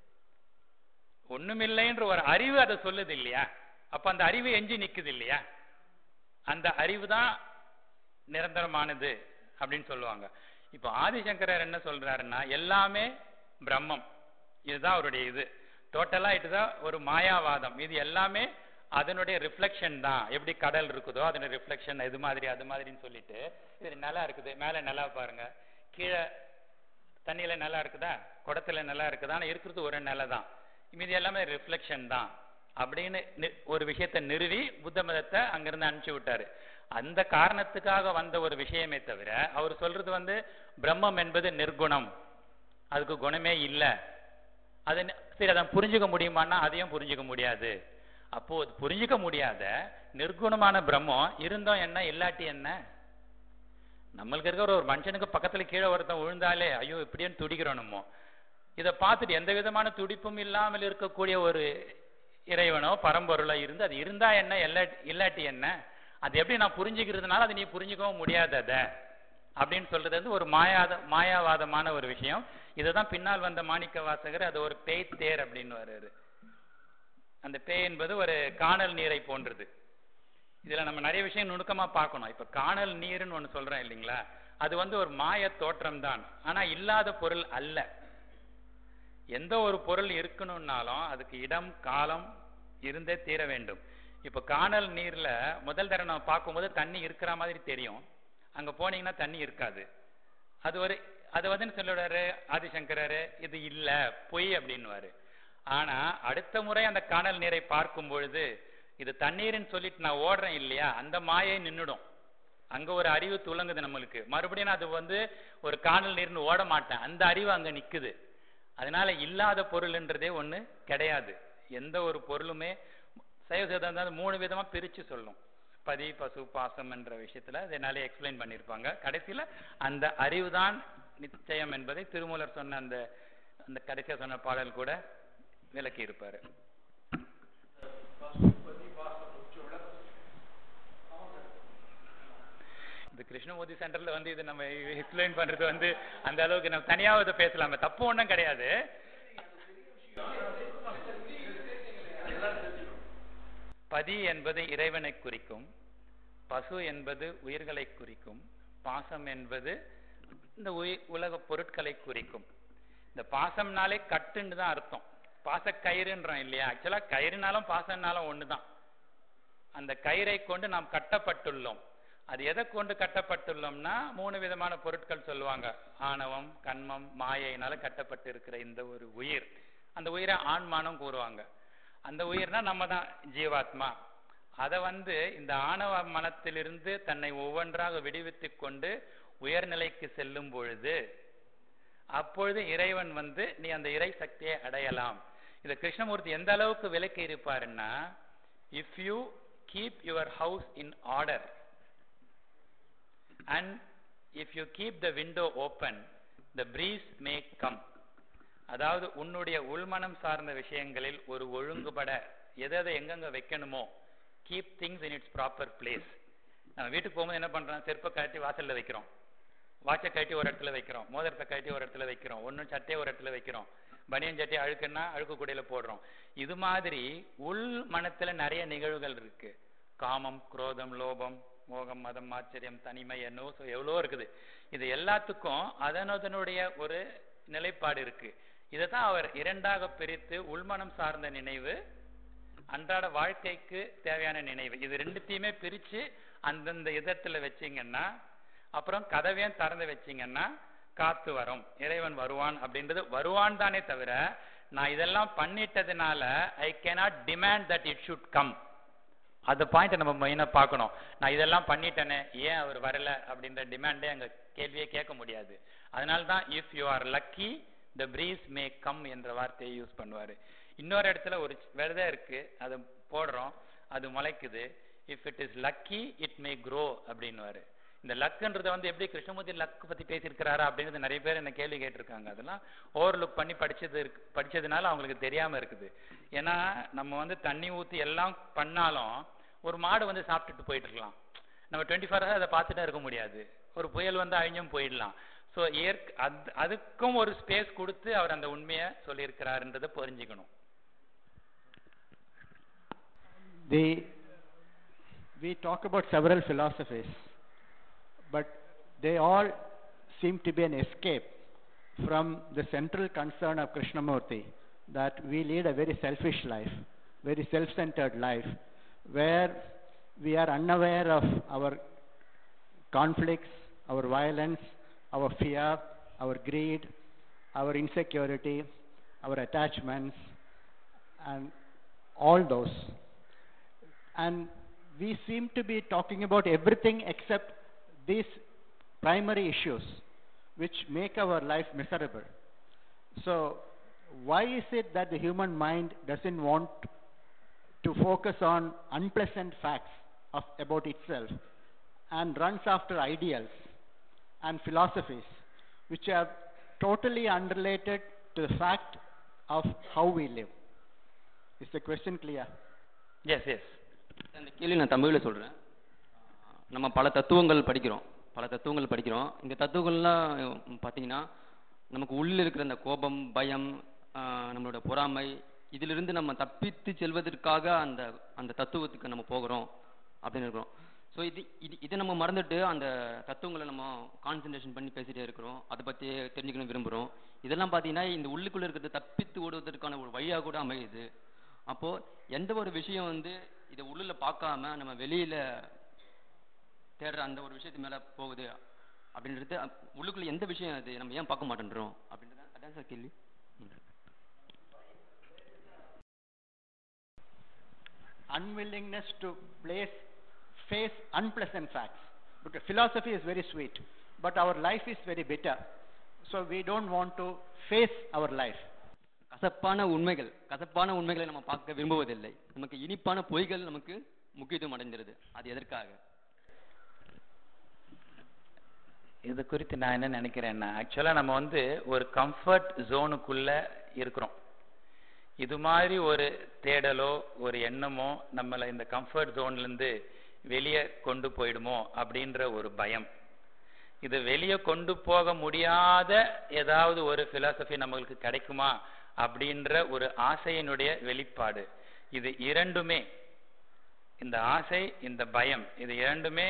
ஒண்ணுமில்லைன்ற ஒரு அறிவு அதை சொல்லுது இல்லையா அப்ப அந்த அறிவு எஞ்சி நிக்குது இல்லையா அந்த அறிவு தான் நிரந்தரமானது அப்படின்னு சொல்லுவாங்க இப்ப ஆதிசங்கரர் என்ன சொல்றாருன்னா எல்லாமே பிரம்மம் இதுதான் அவருடைய இது டோட்டலா இதுதான் ஒரு மாயாவாதம் இது எல்லாமே அதனுடைய ரிஃப்ளெக்ஷன் தான் எப்படி கடல் இருக்குதோ அதனுடைய ரிஃப்ளெக்ஷன் இது மாதிரி அது மாதிரின்னு சொல்லிட்டு இது நிலா இருக்குது மேல நிலா பாருங்க கீழே தண்ணியில நிலா இருக்குதா குடத்துல நிலா இருக்குதா ஆனா இருக்கிறது ஒரு நிலை தான் மீதி எல்லாமே ரிஃப்ளெக்ஷன் தான் அப்படின்னு நி- ஒரு விஷயத்தை நிறுவி புத்த மதத்தை அங்கிருந்து அனுப்பிச்சு விட்டாரு அந்த காரணத்துக்காக வந்த ஒரு விஷயமே தவிர அவர் சொல்றது வந்து பிரம்மம் என்பது நிர்குணம் அதுக்கு குணமே இல்லை அது நி- சரி அதை புரிஞ்சுக்க முடியுமான்னா அதையும் புரிஞ்சுக்க முடியாது அப்போ அது புரிஞ்சுக்க முடியாத நிர்குணமான பிரம்மம் இருந்தோம் என்ன இல்லாட்டி என்ன நம்மளுக்கு இருக்கிற ஒரு மனுஷனுக்கு பக்கத்துல கீழே ஒருத்தன் விழுந்தாலே ஐயோ இப்படின்னு துடிக்கிறோம் நம்ம இதை பார்த்துட்டு எந்த விதமான துடிப்பும் இல்லாமல் இருக்கக்கூடிய ஒரு இறைவனோ பரம்பொருளோ இருந்து அது இருந்தா என்ன எல்லா- இல்லாட்டி என்ன அது எப்படி நான் புரிஞ்சுக்கிறதுனால அது நீ புரிஞ்சுக்கவும் முடியாது அத அப்படின்னு சொல்றது வந்து ஒரு மாயாத மாயாவாதமான ஒரு விஷயம் இதுதான் பின்னால் வந்த மாணிக்க வாசகர் அது ஒரு பேய் தேர் அப்படின்னு வர்றாரு அந்த பேய் என்பது ஒரு காணல் நீரை போன்றது இதுல நம்ம நிறைய விஷயம் நுணுக்கமா பார்க்கணும் இப்ப காணல் நீர்னு ஒண்ணு சொல்றோம் இல்லைங்களா அது வந்து ஒரு மாய தோற்றம் தான் ஆனா இல்லாத பொருள் அல்ல எந்த ஒரு பொருள் இருக்கணும்னாலும் அதுக்கு இடம் காலம் இருந்தே தீர வேண்டும் இப்ப காணல் நீர்ல முதல் தடவை நம்ம பார்க்கும்போது தண்ணி இருக்கிற மாதிரி தெரியும் அங்க போனீங்கன்னா தண்ணி இருக்காது அது ஒரு அது வந்து சொல்லுவாரு ஆதிசங்கரரு இது இல்ல பொய் அப்படின்னுவாரு ஆனா அடுத்த முறை அந்த காணல் நீரை பார்க்கும் பொழுது இது தண்ணீர்னு சொல்லிட்டு நான் ஓடுறேன் இல்லையா அந்த மாயை நின்னுடும் அங்க ஒரு அறிவு துலங்குது நம்மளுக்கு மறுபடியும் நான் அது வந்து ஒரு காணல் நீர்னு ஓட மாட்டேன் அந்த அறிவு அங்க நிக்குது அதனால இல்லாத பொருள்ன்றதே ஒண்ணு கிடையாது எந்த ஒரு பொருளுமே சைவ சித்தாந்தம் மூணு விதமா பிரிச்சு சொல்லும் பதி பசு பாசம் என்ற விஷயத்துல அதை நிறைய எக்ஸ்பிளைன் பண்ணியிருப்பாங்க கடைசியில அந்த அறிவு தான் நிச்சயம் என்பதை திருமூலர் சொன்ன அந்த அந்த கடைசியா சொன்ன பாடல் கூட விளக்கி இருப்பாரு இந்த கிருஷ்ணமூர்த்தி சென்டர்ல வந்து இது நம்ம எக்ஸ்பிளைன் பண்றது வந்து அந்த அளவுக்கு நம்ம தனியாக இதை பேசலாமே தப்பு ஒன்றும் கிடையாது பதி என்பது இறைவனை குறிக்கும் பசு என்பது உயிர்களை குறிக்கும் பாசம் என்பது இந்த உயிர் உலக பொருட்களை குறிக்கும் இந்த பாசம்னாலே கட்டுன்னு தான் அர்த்தம் பாச கயிறுன்றோம் இல்லையா ஆக்சுவலா கயிறுனாலும் பாசம்னாலும் ஒண்ணுதான் அந்த கயிறை கொண்டு நாம் கட்டப்பட்டுள்ளோம் அது எதை கொண்டு கட்டப்பட்டுள்ளோம்னா மூணு விதமான பொருட்கள் சொல்லுவாங்க ஆணவம் கண்மம் மாயையினால கட்டப்பட்டு இருக்கிற இந்த ஒரு உயிர் அந்த உயிரை ஆண்மானம் கூறுவாங்க அந்த உயிர்னா நம்ம தான் ஜீவாத்மா அதை வந்து இந்த ஆணவ மனத்திலிருந்து தன்னை ஒவ்வொன்றாக விடுவித்துக் கொண்டு உயர்நிலைக்கு செல்லும் பொழுது அப்பொழுது இறைவன் வந்து நீ அந்த இறை சக்தியை அடையலாம் இத கிருஷ்ணமூர்த்தி எந்த அளவுக்கு விலக்கி இருப்பாருன்னா if you keep your house in order and if you keep the window open the breeze may come அதாவது உன்னுடைய உள்மனம் சார்ந்த விஷயங்களில் ஒரு ஒழுங்குபட எதை எதை எங்கெங்க வைக்கணுமோ keep things in its proper place நம்ம வீட்டுக்கு போகும்போது என்ன பண்றோம் செருப்பை கழட்டி வாசல்ல வைக்கிறோம் வாட்சை கழட்டி ஒரு இடத்துல வைக்கிறோம் மோதிரத்தை கழட்டி ஒரு இடத்துல வைக்கிறோம் ஒன்றும் சட்டையை ஒரு இடத்துல வைக்கிறோம் பனியன் சட்டை அழுக்குன்னா அழுக்கு கூடையில போடுறோம் இது மாதிரி உள் மனத்துல நிறைய நிகழ்வுகள் இருக்கு காமம் குரோதம் லோபம் மோகம் மதம் ஆச்சரியம் தனிமை என்னோ so எவ்வளோ இருக்குது இது எல்லாத்துக்கும் அதனதனுடைய ஒரு நிலைப்பாடு இருக்கு இதை தான் அவர் இரண்டாக பிரித்து உள்மனம் சார்ந்த நினைவு அன்றாட வாழ்க்கைக்கு தேவையான நினைவு இது ரெண்டுத்தையுமே பிரிச்சு அந்தந்த இதத்துல வச்சீங்கன்னா அப்புறம் கதவையும் திறந்து வச்சீங்கன்னா காத்து வரும் இறைவன் வருவான் அப்படின்றது வருவான் தானே தவிர நான் இதெல்லாம் பண்ணிட்டதுனால I cannot demand that it should come அந்த பாயிண்ட் நம்ம மெயினா பார்க்கணும் நான் இதெல்லாம் பண்ணிட்டேனே ஏன் அவர் வரல அப்படின்ற டிமாண்டே அங்க கேள்வியே கேட்க முடியாது அதனால தான் if you are lucky the breeze may come என்ற வார்த்தையை யூஸ் பண்ணுவாரு இன்னொரு இடத்துல ஒரு விரதை இருக்கு அதை போடுறோம் அது முளைக்குது if it is lucky it may grow அப்படின்னுவாரு இந்த லக்குன்றத வந்து எப்படி கிருஷ்ணமூர்த்தி லக் பத்தி பேசியிருக்கிறாரா அப்படின்றது நிறைய பேர் என்ன கேள்வி கேட்டிருக்காங்க அதெல்லாம் ஓவர் லுக் பண்ணி படிச்சது இருக்கு படிச்சதுனால அவங்களுக்கு தெரியாம இருக்குது ஏன்னா நம்ம வந்து தண்ணி ஊத்தி எல்லாம் பண்ணாலும் ஒரு மாடு வந்து சாப்பிட்டுட்டு போயிட்டு இருக்கலாம் நம்ம டுவெண்ட்டி ஃபோர் ஹவர் அதை பார்த்துட்டே இருக்க முடியாது ஒரு புயல் வந்து அழிஞ்சும் போயிடலாம் ஸோ ஏற்க அது அதுக்கும் ஒரு ஸ்பேஸ் கொடுத்து அவர் அந்த உண்மையை சொல்லியிருக்கிறாருன்றதை புரிஞ்சுக்கணும் The, we talk about several philosophies, but they all seem to be an escape from the central concern of Krishnamurti that we lead a very selfish life, very self centered life, where we are unaware of our conflicts, our violence, our fear, our greed, our insecurity, our attachments, and all those. And we seem to be talking about everything except these primary issues which make our life miserable. So, why is it that the human mind doesn't want to focus on unpleasant facts of, about itself and runs after ideals and philosophies which are totally unrelated to the fact of how we live? Is the question clear? Yes yes இந்த கேள்வி நான் தமிழில் சொல்கிறேன் நம்ம பல தத்துவங்கள் படிக்கிறோம் பல தத்துவங்கள் படிக்கிறோம் இந்த தத்துவங்கள்லாம் பார்த்தீங்கன்னா நமக்கு உள்ளே இருக்கிற அந்த கோபம் பயம் ஆஹ் நம்மளோட பொறாமை இதிலிருந்து நம்ம தப்பித்து செல்வதற்காக அந்த அந்த தத்துவத்துக்கு நம்ம போகிறோம் அப்படின்னு இருக்கிறோம் ஸோ இது இது இதை நம்ம மறந்துட்டு அந்த தத்துவங்களை நம்ம கான்சன்ட்ரேஷன் பண்ணி பேசிட்டே இருக்கிறோம் அதை பற்றி தெரிஞ்சுக்கணும் விரும்புகிறோம் இதெல்லாம் பார்த்தீங்கன்னா இந்த உள்ளுக்குள்ளே இருக்கிறது தப்பித்து ஓடுவதற்கான ஒரு வழியாக கூட அமையுது அப்போ எந்த ஒரு விஷயம் வந்து இதை உள்ளுல பார்க்காம நம்ம வெளியில தேடுற அந்த ஒரு விஷயத்து மேல போகுது அப்படின்றது அ- உள்ளுக்குள்ள எந்த விஷயம் அது நம்ம ஏன் பார்க்க மாட்டேன்றோம் அப்படின்றது அதான் சார் கேள்வி ம். unwillingness to place face unpleasant facts because philosophy is very sweet but our life is very bitter so we don't want to face our life கசப்பான உண்மைகள் கசப்பான உண்மைகளை நம்ம பார்க்க விரும்புவதில்லை நமக்கு இனிப்பான பொய்கள் நமக்கு முக்கியத்துவம் அடைஞ்சிருது அது எதற்காக இது குறித்து நான் என்ன நினைக்கிறேன்னா ஆக்சுவலா நம்ம வந்து ஒரு கம்ஃபர்ட் ஜோனுக்குள்ள இருக்கிறோம் இது மாதிரி ஒரு தேடலோ ஒரு எண்ணமோ நம்மளை இந்த கம்ஃபர்ட் ஜோன்ல இருந்து வெளியே கொண்டு போயிடுமோ அப்படின்ற ஒரு பயம் இது வெளியே கொண்டு போக முடியாத ஏதாவது ஒரு பிலாசபி நம்மளுக்கு கிடைக்குமா அப்படின்ற ஒரு ஆசையினுடைய வெளிப்பாடு இது இரண்டுமே இந்த ஆசை இந்த பயம் இது இரண்டுமே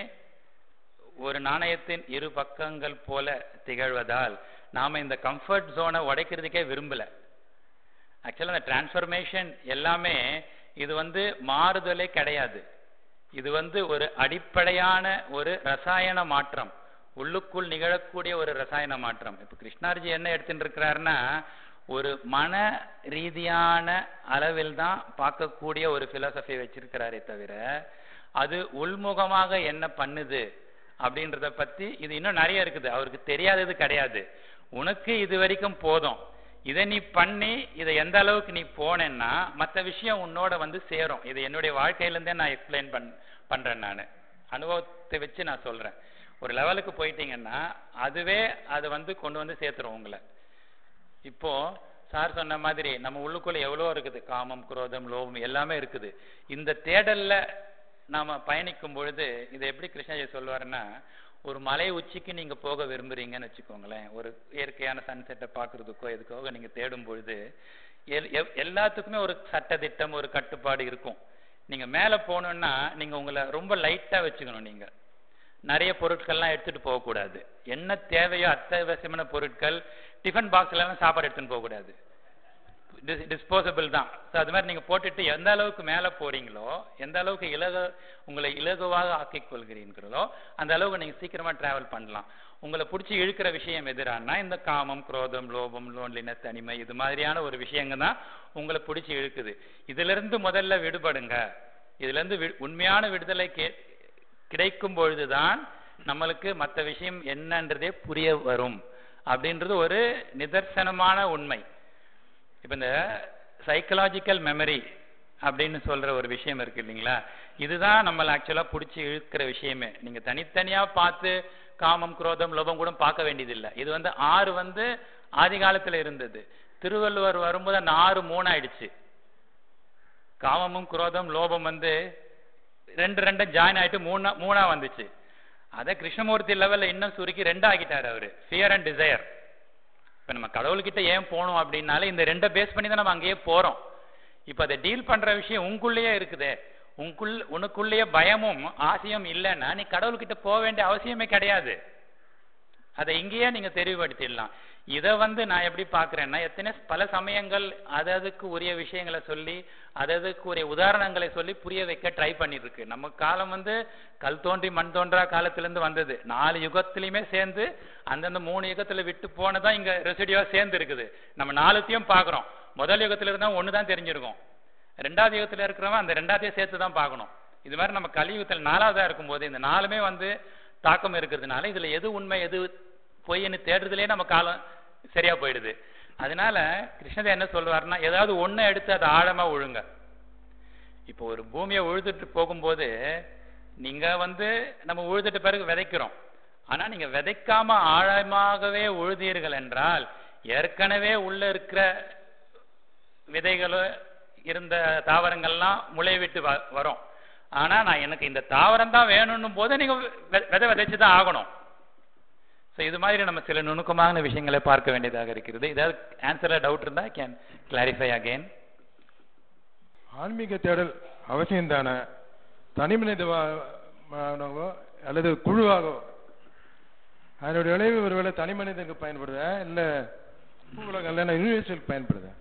ஒரு நாணயத்தின் இரு பக்கங்கள் போல திகழ்வதால் நாம இந்த கம்ஃபர்ட் ஜோனை உடைக்கிறதுக்கே விரும்பல ஆக்சுவலா இந்த டிரான்ஸ்ஃபர்மேஷன் எல்லாமே இது வந்து மாறுதலே கிடையாது இது வந்து ஒரு அடிப்படையான ஒரு ரசாயன மாற்றம் உள்ளுக்குள் நிகழக்கூடிய ஒரு ரசாயன மாற்றம் இப்ப கிருஷ்ணார்ஜி என்ன எடுத்துட்டு இருக்கிறாருன்னா ஒரு மன ரீதியான அளவில் தான் பார்க்கக்கூடிய ஒரு பிலாசபி வச்சிருக்கிறாரே தவிர அது உள்முகமாக என்ன பண்ணுது அப்படின்றத பத்தி இது இன்னும் நிறைய இருக்குது அவருக்கு தெரியாதது கிடையாது உனக்கு இது வரைக்கும் போதும் இதை நீ பண்ணி இதை எந்த அளவுக்கு நீ போனேன்னா மற்ற விஷயம் உன்னோட வந்து சேரும் இது என்னுடைய வாழ்க்கையிலேருந்தே நான் எக்ஸ்பிளைன் பண் பண்றேன் நான் அனுபவத்தை வச்சு நான் சொல்றேன் ஒரு லெவலுக்கு போயிட்டீங்கன்னா அதுவே அதை வந்து கொண்டு வந்து சேர்த்துரும் உங்களை இப்போ சார் சொன்ன மாதிரி நம்ம உள்ளுக்குள்ள எவ்வளோ இருக்குது காமம் குரோதம் லோபம் எல்லாமே இருக்குது இந்த தேடல்ல நாம பயணிக்கும் பொழுது இதை எப்படி கிருஷ்ணஜி சொல்லுவாருன்னா ஒரு மலை உச்சிக்கு நீங்க போக விரும்புறீங்கன்னு வச்சுக்கோங்களேன் ஒரு இயற்கையான சன்செட்டை பார்க்கறதுக்கோ எதுக்காக நீங்க தேடும் பொழுது எல்- எவ்- எல்லாத்துக்குமே ஒரு சட்டதிட்டம் ஒரு கட்டுப்பாடு இருக்கும் நீங்க மேல போகணும்னா நீங்க உங்களை ரொம்ப லைட்டா வச்சுக்கணும் நீங்க நிறைய பொருட்கள்லாம் எடுத்துட்டு போகக்கூடாது என்ன தேவையோ அத்தியாவசியமான பொருட்கள் டிஃபன் பாக்ஸ்ல எல்லாம் சாப்பாடு எடுத்துன்னு போகக்கூடாது டிஸ்போசபிள் தான் ஸோ அது மாதிரி நீங்க போட்டுட்டு எந்த அளவுக்கு மேல போறீங்களோ எந்த அளவுக்கு இலக உங்களை இலகுவாக ஆக்கிக் கொள்கிறீர்களோ அந்த அளவுக்கு நீங்க சீக்கிரமா டிராவல் பண்ணலாம் உங்களை பிடிச்சி இழுக்கிற விஷயம் எதிரானா இந்த காமம் குரோதம் லோபம் லோன்லினஸ் தனிமை இது மாதிரியான ஒரு விஷயங்க தான் உங்களை பிடிச்சி இழுக்குது இதுல இருந்து முதல்ல விடுபடுங்க இதுல இருந்து வி- உண்மையான விடுதலை கே- கிடைக்கும் பொழுதுதான் நம்மளுக்கு மற்ற விஷயம் என்னன்றதே புரிய வரும் அப்படின்றது ஒரு நிதர்சனமான உண்மை இப்ப இந்த சைக்கலாஜிக்கல் மெமரி அப்படின்னு சொல்ற ஒரு விஷயம் இருக்கு இல்லைங்களா இதுதான் நம்மள ஆக்சுவலா பிடிச்சி இழுக்கிற விஷயமே நீங்க தனித்தனியா பார்த்து காமம் குரோதம் லோபம் கூட பார்க்க வேண்டியதில்லை இது வந்து ஆறு வந்து ஆதி காலத்துல இருந்தது திருவள்ளுவர் வரும்போது அந்த ஆறு மூணாயிடுச்சு காமமும் குரோதம் லோபம் வந்து ரெண்டு ரெண்டு ஜாயின் ஆயிட்டு மூணா மூணா வந்துச்சு அதை கிருஷ்ணமூர்த்தி லெவல்ல இன்னும் சுருக்கி ரெண்டா ஆக்கிட்டாரு அவரு ஃபியர் அண்ட் டிசையர் இப்ப நம்ம கடவுள்கிட்ட ஏன் போகணும் அப்படின்னாலே இந்த ரெண்டை பேஸ் பண்ணி தான் நம்ம அங்கேயே போறோம் இப்ப அதை டீல் பண்ற விஷயம் உங்களுக்குள்ளேயே இருக்குதே உனக்குள் உனக்குள்ளேயே பயமும் ஆசையும் இல்லைன்னா நீ கடவுள்கிட்ட போக வேண்டிய அவசியமே கிடையாது அதை இங்கேயே நீங்க தெளிவுபடுத்திடலாம் இதை வந்து நான் எப்படி பார்க்கறேன்னா எத்தனை பல சமயங்கள் அததுக்கு உரிய விஷயங்களை சொல்லி அததுக்கு உரிய உதாரணங்களை சொல்லி புரிய வைக்க ட்ரை பண்ணிட்டு இருக்கு நம்ம காலம் வந்து கல் தோன்றி மண் தோன்றா காலத்திலிருந்து வந்தது நாலு யுகத்திலையுமே சேர்ந்து அந்தந்த மூணு யுகத்துல விட்டு போனதான் இங்க ரெசிடியூவா சேர்ந்து இருக்குது நம்ம நாலுத்தையும் பார்க்கறோம் முதல் யுகத்துல இருந்தா ஒன்று தான் தெரிஞ்சிருக்கும் ரெண்டாவது யுகத்துல இருக்கிறவன் அந்த ரெண்டாவதையும் சேர்த்து தான் பார்க்கணும் இது மாதிரி நம்ம கலியுகத்தில் நாலாவதா இருக்கும்போது இந்த நாலுமே வந்து தாக்கம் இருக்கிறதுனால இதுல எது உண்மை எது பொய்ன்னு தேடுறதுலயே நம்ம காலம் சரியா போயிடுது அதனால கிருஷ்ணதே என்ன சொல்லுவாருன்னா ஏதாவது ஒண்ணை எடுத்து அதை ஆழமா உழுங்க இப்போ ஒரு பூமியை உழுதுட்டு போகும்போது நீங்க வந்து நம்ம உழுதுட்ட பிறகு விதைக்கிறோம் ஆனா நீங்க விதைக்காம ஆழமாகவே உழுதீர்கள் என்றால் ஏற்கனவே உள்ள இருக்கிற விதைகளோ இருந்த தாவரங்கள்லாம் முளை விட்டு வ- வரும் ஆனா நான் எனக்கு இந்த தாவரம் தான் வேணும்னும் போது நீங்க வெ- விதை விதைச்சு தான் ஆகணும் ஸோ இது மாதிரி நம்ம சில நுணுக்கமான விஷயங்களை பார்க்க வேண்டியதாக இருக்கிறது ஏதாவது ஆன்சர்ல டவுட் இருந்தா கேன் கிளாரிஃபை அகைன் ஆன்மீக தேடல் அவசியம் தானே தனி மனிதவோ அல்லது குழுவாகவோ அதனுடைய விளைவு ஒருவேளை தனி மனிதனுக்கு பயன்படுதா இல்ல உலகம் இல்லைன்னா யூனிவர்சலுக்கு பயன்படுதா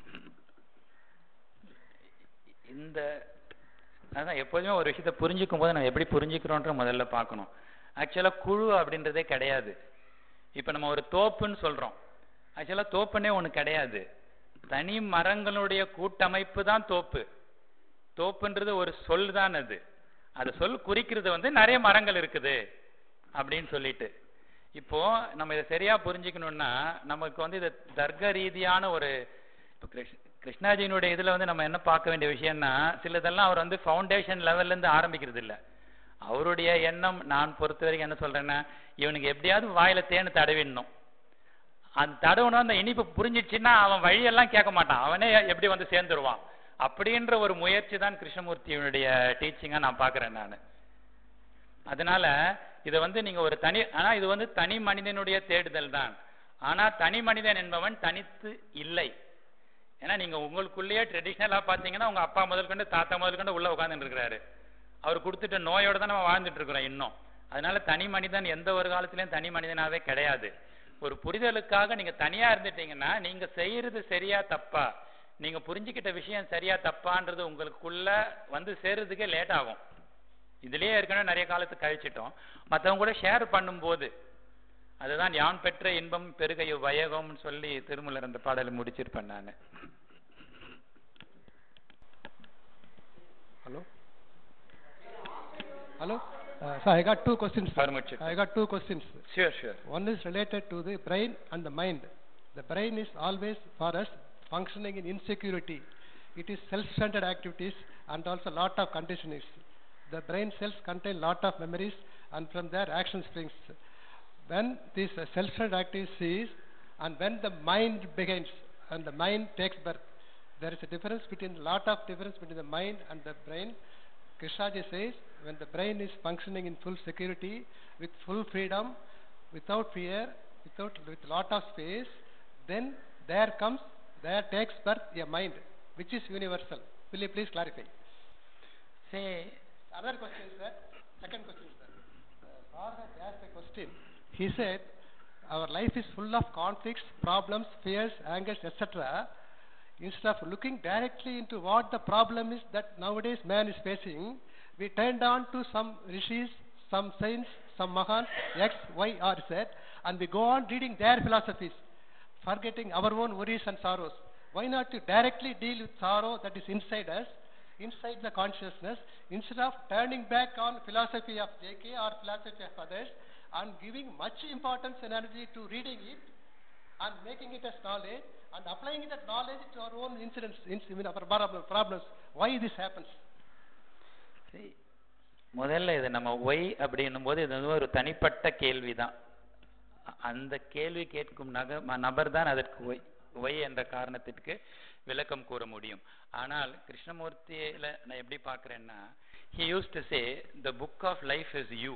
இந்த அதான் எப்போதுமே ஒரு விஷயத்தை புரிஞ்சுக்கும் போது நம்ம எப்படி புரிஞ்சுக்கிறோன்ற முதல்ல பார்க்கணும் ஆக்சுவலா குழு அப்படின்றதே கிடையாது இப்போ நம்ம ஒரு தோப்புன்னு சொல்றோம் ஆக்சுவலா தோப்புன்னே ஒண்ணு கிடையாது தனி மரங்களுடைய கூட்டமைப்பு தான் தோப்பு தோப்புன்றது ஒரு சொல் தான் அது அது சொல் குறிக்கிறது வந்து நிறைய மரங்கள் இருக்குது அப்படின்னு சொல்லிட்டு இப்போ நம்ம இதை சரியா புரிஞ்சுக்கணும்னா நமக்கு வந்து இது தர்க்க ரீதியான ஒரு இப்போ கிருஷ் கிருஷ்ணாஜியினுடைய இதுல வந்து நம்ம என்ன பார்க்க வேண்டிய விஷயம்னா சிலதெல்லாம் அவர் வந்து ஃபவுண்டேஷன் லெவல்ல இருந்து ஆரம்பிக்கிறது இல்ல அவருடைய எண்ணம் நான் பொறுத்த வரைக்கும் என்ன சொல்றேன்னா இவனுக்கு எப்படியாவது வாயில தேனு தடவிடணும் அந்த தடவுனா அந்த இனிப்பு புரிஞ்சிச்சுன்னா அவன் வழியெல்லாம் கேட்க மாட்டான் அவனே எப்படி வந்து சேர்ந்துருவான் அப்படின்ற ஒரு முயற்சி தான் கிருஷ்ணமூர்த்தியினுடைய டீச்சிங்கா நான் பார்க்கறேன் நான் அதனால இதை வந்து நீங்க ஒரு தனி ஆனா இது வந்து தனி மனிதனுடைய தேடுதல் தான் ஆனா தனி மனிதன் என்பவன் தனித்து இல்லை ஏன்னா நீங்க உங்களுக்குள்ளேயே ட்ரெடிஷ்னலா பாத்தீங்கன்னா உங்க அப்பா முதல் கொண்டு தாத்தா முதல் கொண்டு உள்ள உட்கார்ந்துட்டு இருக்கிறாரு அவர் கொடுத்துட்ட நோயோட தான் நம்ம வாழ்ந்துட்டு இருக்கிறோம் இன்னும் அதனால தனி மனிதன் எந்த ஒரு காலத்திலயும் தனி மனிதனாவே கிடையாது ஒரு புரிதலுக்காக நீங்க தனியா இருந்துட்டீங்கன்னா நீங்க செய்யறது சரியா தப்பா நீங்க புரிஞ்சுக்கிட்ட விஷயம் சரியா தப்பான்றது உங்களுக்குள்ள வந்து சேர்றதுக்கே லேட் ஆகும் இதுலயே ஏற்கனவே நிறைய காலத்து கழிச்சிட்டோம் மத்தவங்க கூட ஷேர் பண்ணும்போது அதுதான் யான் பெற்ற இன்பம் பெருகைய வயகம்னு சொல்லி திருமலர் அந்த பாடலை முடிச்சிருப்பேன் நான் Hello? Hello? Uh, so I got two questions. sir. Permit it. I got two questions. Sure sure One is related to the brain and the mind. The brain is always for us functioning in insecurity. It is self-centered activities and also lot of conditionings. The brain cells contain lot of memories and from there action springs. When this uh, self-centered activities and when the mind begins and the mind takes birth, there is a difference between lot of difference between the mind and the brain. Krishnaji says when the brain is functioning in full security with full freedom without fear, without with lot of space, then there comes, there takes birth a mind, which is universal. Will you please clarify? சரி Other question, sir. Second question, sir. Uh, Father has asked a question. He said, our life is full of conflicts, problems, fears, angers, etc. Instead of looking directly into what the problem is that nowadays man is facing, we turned on to some rishis, some saints, some mahans, X, Y, or Z, and we go on reading their philosophies, forgetting our own worries and sorrows. Why not to directly deal with sorrow that is inside us, inside the consciousness, instead of turning back on philosophy of JK or philosophy of others, and giving much importance and energy to reading it, and making it as knowledge, and applying that knowledge to our own incidents, in, I mean, our problem- problems. Why this happens? சரி. முதல்ல இது நம்ம Y அப்படின்னும் போது இது வந்து ஒரு தனிப்பட்ட கேள்விதான் அ- அந்த கேள்வி கேட்கும் நக நபர் தான் அதற்கு ஒய் ஒய் என்ற காரணத்திற்கு விளக்கம் கூற முடியும் ஆனால் கிருஷ்ணமூர்த்தியில நான் எப்படி பார்க்கிறேன்னா he used to say the book of life is you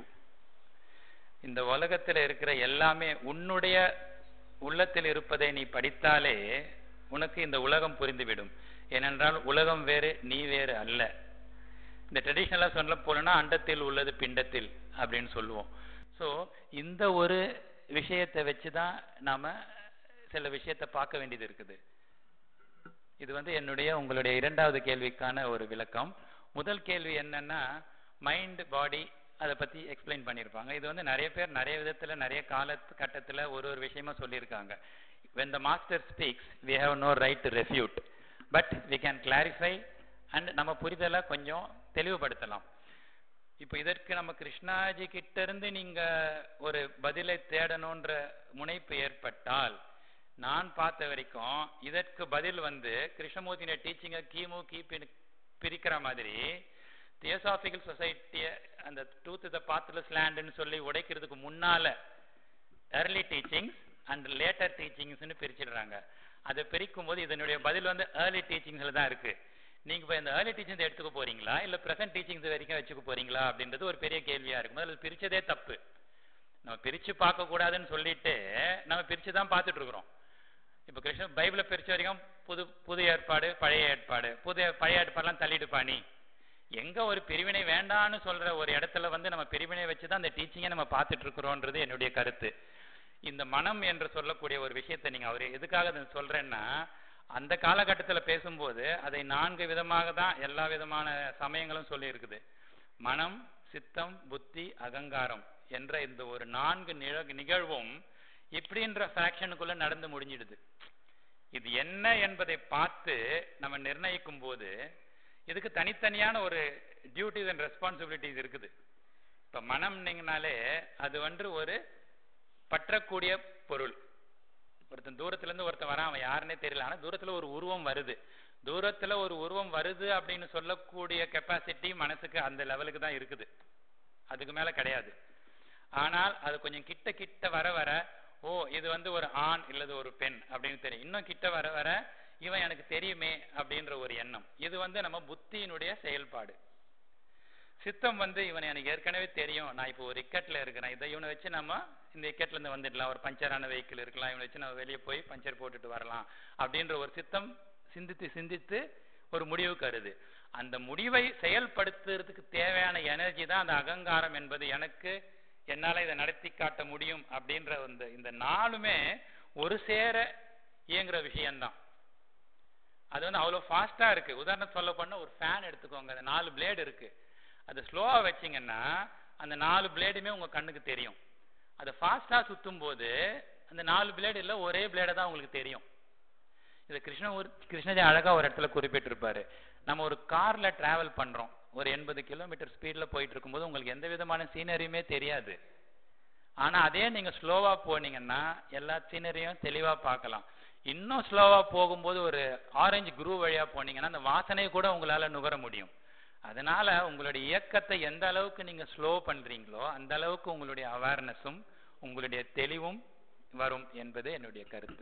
இந்த உலகத்துல இருக்கிற எல்லாமே உன்னுடைய உள்ளத்தில் இருப்பதை நீ படித்தாலே உனக்கு இந்த உலகம் புரிந்துவிடும் ஏனென்றால் உலகம் வேறு நீ வேறு அல்ல இந்த ட்ரெடிஷ்னலாக சொல்ல போனா அண்டத்தில் உள்ளது பிண்டத்தில் அப்படின்னு சொல்லுவோம் ஸோ இந்த ஒரு விஷயத்தை வச்சு தான் நாம சில விஷயத்தை பார்க்க வேண்டியது இருக்குது இது வந்து என்னுடைய உங்களுடைய இரண்டாவது கேள்விக்கான ஒரு விளக்கம் முதல் கேள்வி என்னன்னா மைண்ட் பாடி அதை பத்தி எக்ஸ்பிளைன் பண்ணியிருப்பாங்க இது வந்து நிறைய பேர் நிறைய விதத்துல நிறைய கால கட்டத்துல ஒரு ஒரு விஷயமா சொல்லியிருக்காங்க when the master speaks we have no right to refute but we can clarify and நம்ம புரிதலை கொஞ்சம் தெளிவுபடுத்தலாம் இப்போ இதற்கு நம்ம கிருஷ்ணாஜி கிட்ட இருந்து நீங்க ஒரு பதிலை தேடணுன்ற முனைப்பு ஏற்பட்டால் நான் பார்த்த வரைக்கும் இதற்கு பதில் வந்து கிருஷ்ணமூர்த்தியோட டீச்சிங்கை கிமு கிபின்னு பிரிக்கிற மாதிரி தியோசாபிக்கல் சொசைட்டிய அந்த டூத் த பாத்லஸ் லேண்டுன்னு சொல்லி உடைக்கிறதுக்கு முன்னால early டீச்சிங்ஸ் அண்ட் லேட்டர் டீச்சிங்ஸ்னு பிரிச்சிடுறாங்க அதை பிரிக்கும் போது இதனுடைய பதில் வந்து ஏர்லி டீச்சிங்ஸ்ல தான் இருக்கு நீங்க இப்போ இந்த ஏர்லி டீச்சிங்ஸ் எடுத்துக்க போறீங்களா இல்ல பிரசன்ட் டீச்சிங்ஸ் வரைக்கும் வச்சுக்க போறீங்களா அப்படின்றது ஒரு பெரிய கேள்வியா இருக்கு முதல்ல பிரிச்சதே தப்பு நம்ம பிரிச்சு பார்க்க கூடாதுன்னு சொல்லிட்டு நம்ம பிரிச்சு தான் பார்த்துட்டு இருக்கிறோம் இப்போ கிருஷ்ண பைபிளை பிரிச்ச வரைக்கும் புது புது ஏற்பாடு பழைய ஏற்பாடு புது பழைய ஏற்பாடுலாம் தள்ளிட்டு பாணி எங்க ஒரு பிரிவினை வேண்டான்னு சொல்ற ஒரு இடத்துல வந்து நம்ம பிரிவினை வச்சு தான் அந்த டீச்சிங்கை நம்ம பார்த்துட்டு இருக்கிறோன்றது என்னுடைய கருத்து இந்த மனம் என்று சொல்லக்கூடிய ஒரு விஷயத்தை நீங்க அவர் எதுக்காக அதை சொல்றேன்னா அந்த காலகட்டத்துல பேசும்போது அதை நான்கு விதமாக தான் எல்லா விதமான சமயங்களும் சொல்லி இருக்குது மனம் சித்தம் புத்தி அகங்காரம் என்ற இந்த ஒரு நான்கு நிழ- நிகழ்வும் இப்படின்ற ஃபிராக்ஷனுக்குள்ள நடந்து முடிஞ்சிடுது இது என்ன என்பதை பார்த்து நம்ம நிர்ணயிக்கும் போது இதுக்கு தனித்தனியான ஒரு டியூட்டிஸ் அண்ட் ரெஸ்பான்சிபிலிட்டிஸ் இருக்குது இப்ப மனம்னீங்கனாலே அது வந்து ஒரு பற்றக்கூடிய பொருள் ஒருத்தன் தூரத்துல இருந்து ஒருத்தன் வரான் அவன் யாருன்னே தெரியல ஆனா தூரத்துல ஒரு உருவம் வருது தூரத்துல ஒரு உருவம் வருது அப்படின்னு சொல்லக்கூடிய கெப்பாசிட்டி மனசுக்கு அந்த லெவலுக்கு தான் இருக்குது அதுக்கு மேல கிடையாது ஆனால் அது கொஞ்சம் கிட்ட கிட்ட வர வர ஓ இது வந்து ஒரு ஆண் இல்லது ஒரு பெண் அப்படின்னு தெரியும் இன்னும் கிட்ட வர வர இவன் எனக்கு தெரியுமே அப்படின்ற ஒரு எண்ணம் இது வந்து நம்ம புத்தியினுடைய செயல்பாடு சித்தம் வந்து இவனை எனக்கு ஏற்கனவே தெரியும் நான் இப்போ ஒரு இக்கட்ல இருக்கிறேன் இதை இவனை வச்சு நம்ம இந்த இக்கட்ல இருந்து வந்துடலாம் ஒரு பஞ்சரான வெஹிக்கிள் இருக்கலாம் இவனை வச்சு நம்ம வெளியே போய் பஞ்சர் போட்டுட்டு வரலாம் அப்படின்ற ஒரு சித்தம் சிந்தித்து சிந்தித்து ஒரு முடிவுக்கு வருது அந்த முடிவை செயல்படுத்துறதுக்கு தேவையான எனர்ஜி தான் அந்த அகங்காரம் என்பது எனக்கு என்னால இதை நடத்தி காட்ட முடியும் அப்படின்ற இந்த இந்த நாளுமே ஒரு சேர இயங்குற விஷயம்தான் அது வந்து அவ்வளோ ஃபாஸ்டா இருக்கு உதாரணம் சொல்ல போனா ஒரு ஃபேன் எடுத்துக்கோங்க அந்த நாலு பிளேடு இருக்கு அதை ஸ்லோவா வச்சீங்கன்னா அந்த நாலு பிளேடுமே உங்க கண்ணுக்கு தெரியும் அதை ஃபாஸ்டா சுத்தும் போது அந்த நாலு பிளேடு இல்ல ஒரே பிளேடை தான் உங்களுக்கு தெரியும் இது கிருஷ்ண ஒரு கிருஷ்ணஜி அழகா ஒரு இடத்துல குறிப்பிட்டிருப்பாரு நம்ம ஒரு கார்ல டிராவல் பண்றோம் ஒரு எண்பது கிலோமீட்டர் ஸ்பீட்ல போயிட்டு இருக்கும்போது உங்களுக்கு எந்த விதமான சீனரியுமே தெரியாது ஆனா அதே நீங்க ஸ்லோவா போனீங்கன்னா எல்லா சீனரியும் தெளிவா பார்க்கலாம் இன்னும் ஸ்லோவா போகும்போது ஒரு ஆரஞ்சு குரூ வழியா போனீங்கன்னா அந்த வாசனையை கூட உங்களால நுகர முடியும் அதனால உங்களுடைய இயக்கத்தை எந்த அளவுக்கு நீங்க ஸ்லோ பண்றீங்களோ அந்த அளவுக்கு உங்களுடைய அவேர்னஸும் உங்களுடைய தெளிவும் வரும் என்பது என்னுடைய கருத்து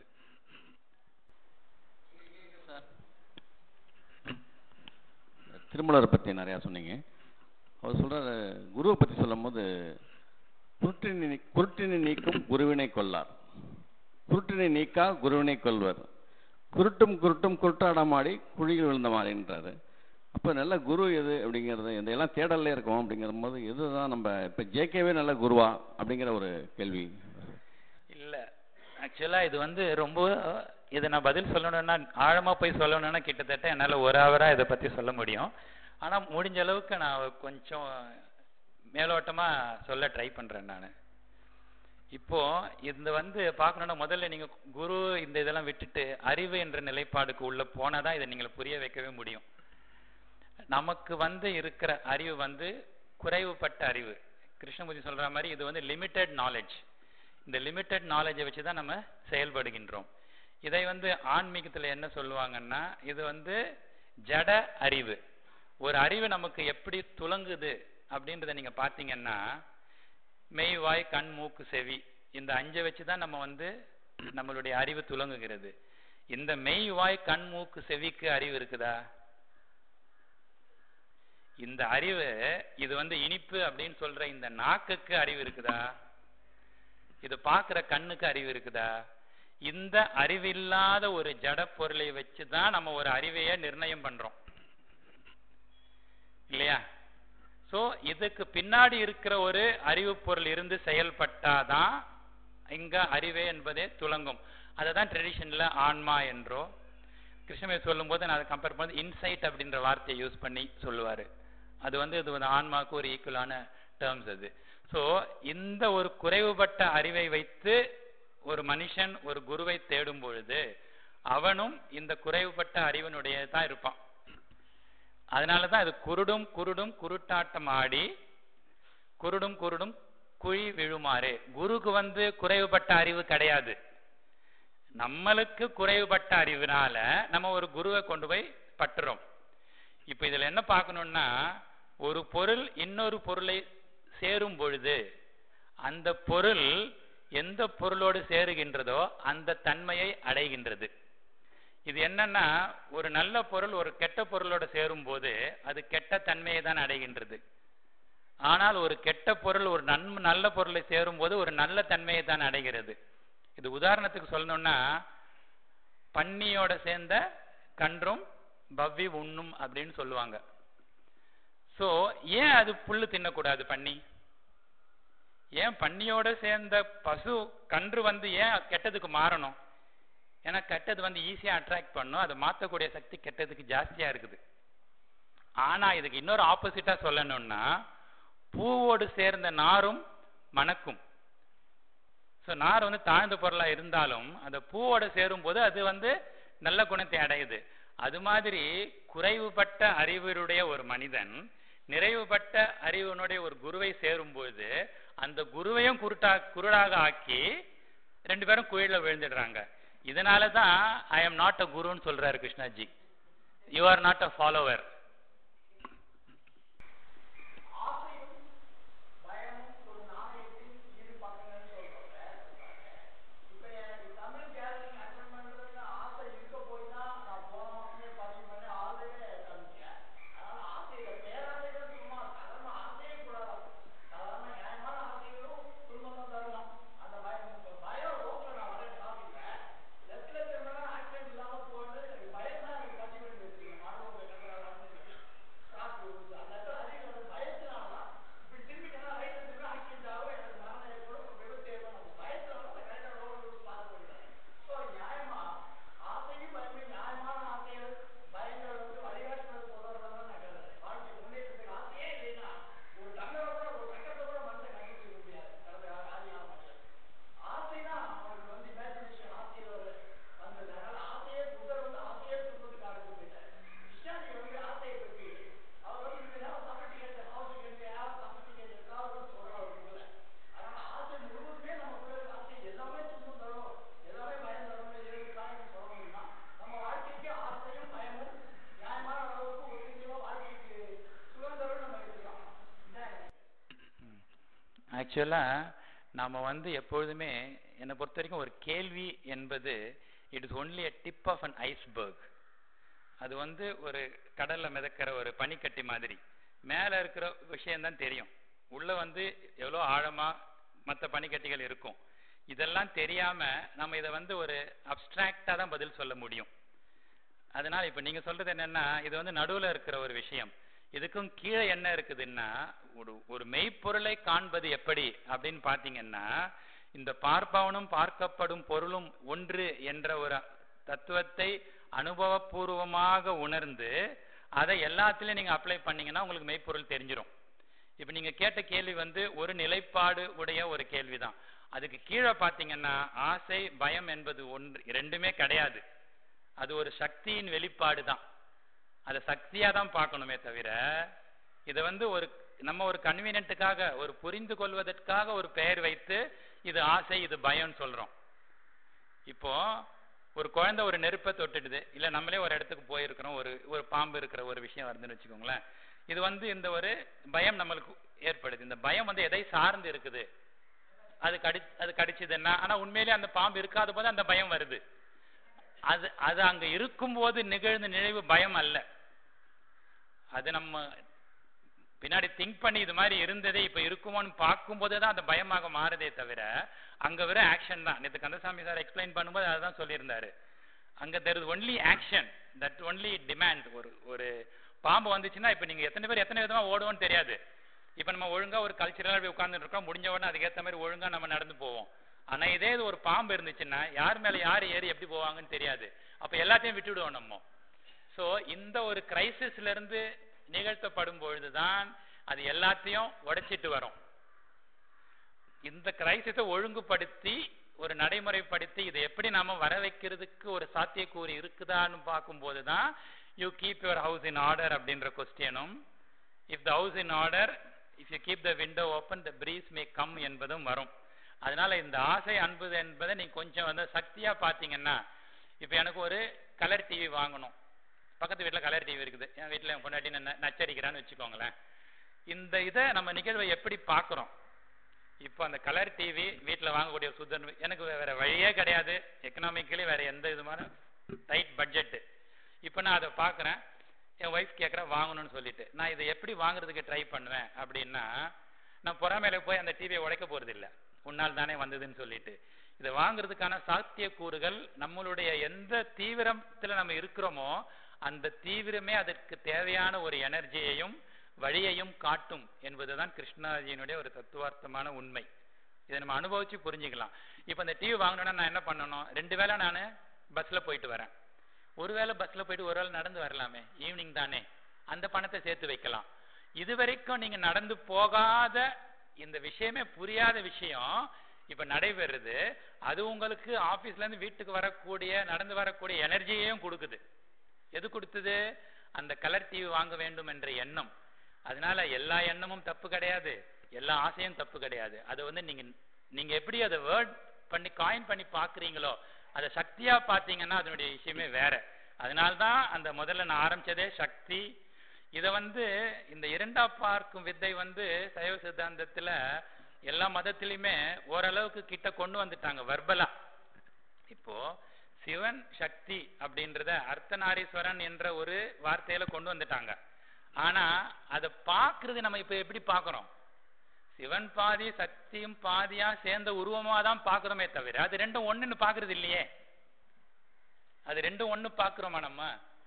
திருமலரை பற்றி நிறையா சொன்னீங்க அவர் சொல்கிறார் குருவை பற்றி சொல்லும்போது குருட்டினை நீ- குருட்டினை நீக்கும் குருவினை கொல்லார் குருட்டினை நீக்கா குருவினை கொல்வர் குருட்டும் குருட்டும் குருட்டாடமாடி குழியில் விழுந்த மாதிரின்றாரு அப்போ நல்ல குரு எது அப்படிங்கிறது இதெல்லாம் தேடல்ல இருக்கும் அப்படிங்கிற போது இதுதான் நம்ம இப்போ ஜேகேவே நல்ல குருவா அப்படிங்கிற ஒரு கேள்வி இல்ல ஆக்சுவலா இது வந்து ரொம்ப இதை நான் பதில் சொல்லணும்னா ஆழமா போய் சொல்லணும்னா கிட்டத்தட்ட என்னால ஒரு ஹவரா இதை பத்தி சொல்ல முடியும் ஆனா முடிஞ்ச அளவுக்கு நான் கொஞ்சம் மேலோட்டமா சொல்ல ட்ரை பண்றேன் நான் இப்போ இந்த வந்து பார்க்கணும்னா முதல்ல நீங்க குரு இந்த இதெல்லாம் விட்டுட்டு அறிவு என்ற நிலைப்பாடுக்கு உள்ள போனாதான் இதை நீங்க புரிய வைக்கவே முடியும் நமக்கு வந்து இருக்கிற அறிவு வந்து குறைவுபட்ட அறிவு கிருஷ்ணமூர்த்தி சொல்ற மாதிரி இது வந்து லிமிட்டெட் நாலேஜ் இந்த லிமிட்டெட் நாலேஜை வச்சு தான் நம்ம செயல்படுகின்றோம் இதை வந்து ஆன்மீகத்துல என்ன சொல்லுவாங்கன்னா இது வந்து ஜட அறிவு ஒரு அறிவு நமக்கு எப்படி துலங்குது அப்படின்றத நீங்க பாத்தீங்கன்னா மெய் வாய் கண் மூக்கு செவி இந்த அஞ்சை வச்சு தான் நம்ம வந்து நம்மளுடைய அறிவு துலங்குகிறது இந்த மெய் வாய் கண் மூக்கு செவிக்கு அறிவு இருக்குதா இந்த அறிவு இது வந்து இனிப்பு அப்படின்னு சொல்ற இந்த நாக்குக்கு அறிவு இருக்குதா இது பார்க்கிற கண்ணுக்கு அறிவு இருக்குதா இந்த அறிவில்லாத ஒரு ஜட பொருளை வச்சு தான் நம்ம ஒரு அறிவையே நிர்ணயம் பண்றோம் இல்லையா சோ இதுக்கு பின்னாடி இருக்கிற ஒரு அறிவு பொருள் இருந்து செயல்பட்டாதான் இங்க அறிவே என்பதே துலங்கும் அதை தான் ட்ரெடிஷன்ல ஆன்மா என்றோ கிருஷ்ணமே சொல்லும்போது நான் அதை கம்பேர் பண்ணி இன்சைட் அப்படின்ற வார்த்தையை யூஸ் பண்ணி சொல்லுவாரு அது வந்து இது வந்து ஆன்மாவுக்கு ஒரு ஈக்குவலான டேர்ம்ஸ் அது சோ இந்த ஒரு குறைவுபட்ட அறிவை வைத்து ஒரு மனுஷன் ஒரு குருவை தேடும் பொழுது அவனும் இந்த குறைவுபட்ட அறிவனுடைய தான் இருப்பான் அதனாலதான் அது குருடும் குருடும் குருட்டாட்டம் ஆடி குருடும் குருடும் குழி விழுமாறு குருக்கு வந்து குறைவுபட்ட அறிவு கிடையாது நம்மளுக்கு குறைவுபட்ட அறிவுனால நம்ம ஒரு குருவை கொண்டு போய் பற்றுறோம் இப்ப இதுல என்ன பார்க்கணும்னா ஒரு பொருள் இன்னொரு பொருளை சேரும் பொழுது அந்த பொருள் எந்த பொருளோடு சேருகின்றதோ அந்த தன்மையை அடைகின்றது இது என்னன்னா ஒரு நல்ல பொருள் ஒரு கெட்ட பொருளோட சேரும் போது அது கெட்ட தன்மையை தான் அடைகின்றது ஆனால் ஒரு கெட்ட பொருள் ஒரு நன் நல்ல பொருளை சேரும் போது ஒரு நல்ல தன்மையை தான் அடைகிறது இது உதாரணத்துக்கு சொல்லணும்னா பன்னியோட சேர்ந்த கன்றும் பவ்வி உண்ணும் அப்படின்னு சொல்லுவாங்க சோ ஏன் அது புல்லு தின்னக்கூடாது பன்னி ஏன் பன்னியோட சேர்ந்த பசு கன்று வந்து ஏன் கெட்டதுக்கு மாறணும் ஏன்னா கெட்டது வந்து ஈஸியா அட்ராக்ட் பண்ணும் அதை மாற்றக்கூடிய சக்தி கெட்டதுக்கு ஜாஸ்தியா இருக்குது ஆனா இதுக்கு இன்னொரு ஆப்போசிட்டா சொல்லணும்னா பூவோடு சேர்ந்த நாரும் மணக்கும் ஸோ நார் வந்து தாழ்ந்த பொருளா இருந்தாலும் அந்த பூவோட சேரும் போது அது வந்து நல்ல குணத்தை அடையுது அது மாதிரி குறைவுபட்ட அறிவுடைய ஒரு மனிதன் நிறைவுபட்ட அறிவனுடைய ஒரு குருவை சேரும்போது அந்த குருவையும் குருட்டா குருடாக ஆக்கி ரெண்டு பேரும் குழியில விழுந்துடுறாங்க இதனால தான் ஐ எம் நாட் அ குருன்னு சொல்றாரு Krishnaji you are not a follower actually நாம வந்து எப்பொழுதுமே என்னை பொறுத்த வரைக்கும் ஒரு கேள்வி என்பது it is only a tip of an iceberg அது வந்து ஒரு கடல்ல மிதக்கிற ஒரு பனிக்கட்டி மாதிரி மேல இருக்கிற விஷயம்தான் தெரியும் உள்ள வந்து எவ்வளோ ஆழமா மற்ற பனிக்கட்டிகள் இருக்கும் இதெல்லாம் தெரியாம நம்ம இதை வந்து ஒரு அப்டிராக்டா தான் பதில் சொல்ல முடியும் அதனால இப்ப நீங்க சொல்றது என்னன்னா இது வந்து நடுவுல இருக்கிற ஒரு விஷயம் இதுக்கும் கீழே என்ன இருக்குதுன்னா ஒரு ஒரு மெய்ப்பொருளை காண்பது எப்படி அப்படின்னு பாத்தீங்கன்னா இந்த பார்ப்பவனும் பார்க்கப்படும் பொருளும் ஒன்று என்ற ஒரு தத்துவத்தை அனுபவபூர்வமாக உணர்ந்து அதை எல்லாத்துலயும் நீங்க அப்ளை பண்ணீங்கன்னா உங்களுக்கு மெய்ப்பொருள் தெரிஞ்சிடும் இப்ப நீங்க கேட்ட கேள்வி வந்து ஒரு நிலைப்பாடு உடைய ஒரு கேள்விதான் அதுக்கு கீழே பாத்தீங்கன்னா ஆசை பயம் என்பது ஒன்று ரெண்டுமே கிடையாது அது ஒரு சக்தியின் வெளிப்பாடு தான் அதை சக்தியா தான் பார்க்கணுமே தவிர இதை வந்து ஒரு நம்ம ஒரு கன்வீனியன்ட்டுக்காக ஒரு புரிந்து கொள்வதற்காக ஒரு பெயர் வைத்து இது ஆசை இது பயம்னு சொல்றோம் இப்போ ஒரு குழந்தை ஒரு நெருப்பை தொட்டுடுது இல்ல நம்மளே ஒரு இடத்துக்கு போயிருக்கிறோம் ஒரு ஒரு பாம்பு இருக்கிற ஒரு விஷயம் வருதுன்னு வச்சுக்கோங்களேன் இது வந்து இந்த ஒரு பயம் நம்மளுக்கு ஏற்படுது இந்த பயம் வந்து எதை சார்ந்து இருக்குது அது கடி அது கடிச்சதுன்னா ஆனா உண்மையிலேயே அந்த பாம்பு இருக்காத போது அந்த பயம் வருது அது அது அங்க இருக்கும்போது நிகழ்ந்த நினைவு பயம் அல்ல அது நம்ம பின்னாடி திங்க் பண்ணி இது மாதிரி இருந்ததே இப்ப இருக்குமோன்னு பார்க்கும்போது தான் அந்த பயமாக மாறுதே தவிர அங்க வர ஆக்ஷன் தான் நேற்று கந்தசாமி சார் எக்ஸ்பிளைன் பண்ணும்போது அதுதான் சொல்லியிருந்தாரு அங்க there is only action that only demand ஒரு ஒரு பாம்பு வந்துச்சுன்னா இப்ப நீங்க எத்தனை பேர் எத்தனை விதமா ஓடுவோம்னு தெரியாது இப்ப நம்ம ஒழுங்கா ஒரு கல்ச்சரலா போய் உட்கார்ந்துட்டு இருக்கோம் முடிஞ்ச உடனே அதுக்கேற்ற மாதிரி ஒழுங்கா நம்ம நடந்து போவோம் ஆனா இதே இது ஒரு பாம்பு இருந்துச்சுன்னா யார் மேல யார் ஏறி எப்படி போவாங்கன்னு தெரியாது அப்ப எல்லாத்தையும் விட்டுடுவோம் நம்ம சோ இந்த ஒரு கிரைசிஸ்ல இருந்து நிகழ்த்தப்படும் பொழுதுதான் அது எல்லாத்தையும் உடைச்சிட்டு வரும் இந்த கிரைசிஸை ஒழுங்குபடுத்தி ஒரு நடைமுறைப்படுத்தி இதை எப்படி நாம வர வைக்கிறதுக்கு ஒரு சாத்தியக்கூறு இருக்குதான்னு பார்க்கும்போது தான் you keep your house in order அப்படின்ற கொஸ்டினும் if the house in order if you keep the window open the breeze may come என்பதும் வரும் அதனால இந்த ஆசை அன்பு என்பதை நீங்க கொஞ்சம் வந்து சக்தியா பாத்தீங்கன்னா இப்ப எனக்கு ஒரு கலர் டிவி வாங்கணும் பக்கத்து வீட்டுல கலர் டிவி இருக்குது என் வீட்டுல என் பொண்டாட்டி ந- நச்சரிக்கிறான்னு வச்சுக்கோங்களேன் இந்த இதை நம்ம நிகழ்வை எப்படி பார்க்குறோம் இப்போ அந்த கலர் டிவி வீட்டுல வாங்கக்கூடிய ஒரு சுத்தன் எனக்கு வேற வழியே கிடையாது எக்கனாமிக்கலி வேற எந்த விதமான டைட் பட்ஜெட் இப்போ நான் அதை பார்க்குறேன் என் ஒய்ஃப் கேட்குறேன் வாங்கணும்னு சொல்லிட்டு நான் இதை எப்படி வாங்குறதுக்கு ட்ரை பண்ணுவேன் அப்படின்னா நான் பொறாமையில போய் அந்த டிவியை உடைக்க போறது இல்ல உன்னால் தானே வந்ததுன்னு சொல்லிட்டு இதை வாங்குறதுக்கான சாத்தியக்கூறுகள் நம்மளுடைய எந்த தீவிரத்துல நம்ம இருக்கிறோமோ அந்த தீவிரமே அதற்கு தேவையான ஒரு எனர்ஜியையும் வழியையும் காட்டும் என்பதுதான் கிருஷ்ணாஜியினுடைய ஒரு தத்துவார்த்தமான உண்மை இதை நம்ம அனுபவிச்சு புரிஞ்சுக்கலாம் இப்போ இந்த டிவி வாங்கணும்னா நான் என்ன பண்ணணும் ரெண்டு வேளை நான் பஸ்ல போயிட்டு வரேன் ஒருவேளை பஸ்ல போயிட்டு ஒரு வேளை நடந்து வரலாமே ஈவினிங் தானே அந்த பணத்தை சேர்த்து வைக்கலாம் இது வரைக்கும் நீங்க நடந்து போகாத இந்த விஷயமே புரியாத விஷயம் இப்ப நடைபெறுது அது உங்களுக்கு ஆபீஸ்ல இருந்து வீட்டுக்கு வரக்கூடிய நடந்து வரக்கூடிய எனர்ஜியையும் கொடுக்குது எது கொடுத்தது அந்த கலர் டிவி வாங்க வேண்டும் என்ற எண்ணம் அதனால எல்லா எண்ணமும் தப்பு கிடையாது எல்லா ஆசையும் தப்பு கிடையாது அது வந்து நீங்க நீங்க எப்படி அதை வேர்ட் பண்ணி காயின் பண்ணி பாக்குறீங்களோ அதை சக்தியா பாத்தீங்கன்னா அதனுடைய விஷயமே வேற அதனால்தான் அந்த முதல்ல நான் ஆரம்பிச்சதே சக்தி இத வந்து இந்த இரண்டா பார்க்கும் வித்தை வந்து சைவ சித்தாந்தத்துல எல்லா மதத்திலுமே ஓரளவுக்கு கிட்ட கொண்டு வந்துட்டாங்க வர்பலா இப்போ சிவன் சக்தி அப்படின்றத அர்த்தநாரீஸ்வரன் என்ற ஒரு வார்த்தையில கொண்டு வந்துட்டாங்க ஆனா அதை பார்க்கிறது நம்ம இப்ப எப்படி பார்க்கிறோம் சிவன் பாதி சக்தியும் பாதியா சேர்ந்த உருவமா தான் பார்க்கிறோமே தவிர அது ரெண்டும் ஒண்ணுன்னு பார்க்கிறது இல்லையே அது ரெண்டும் ஒண்ணு பார்க்கிறோமா நம்ம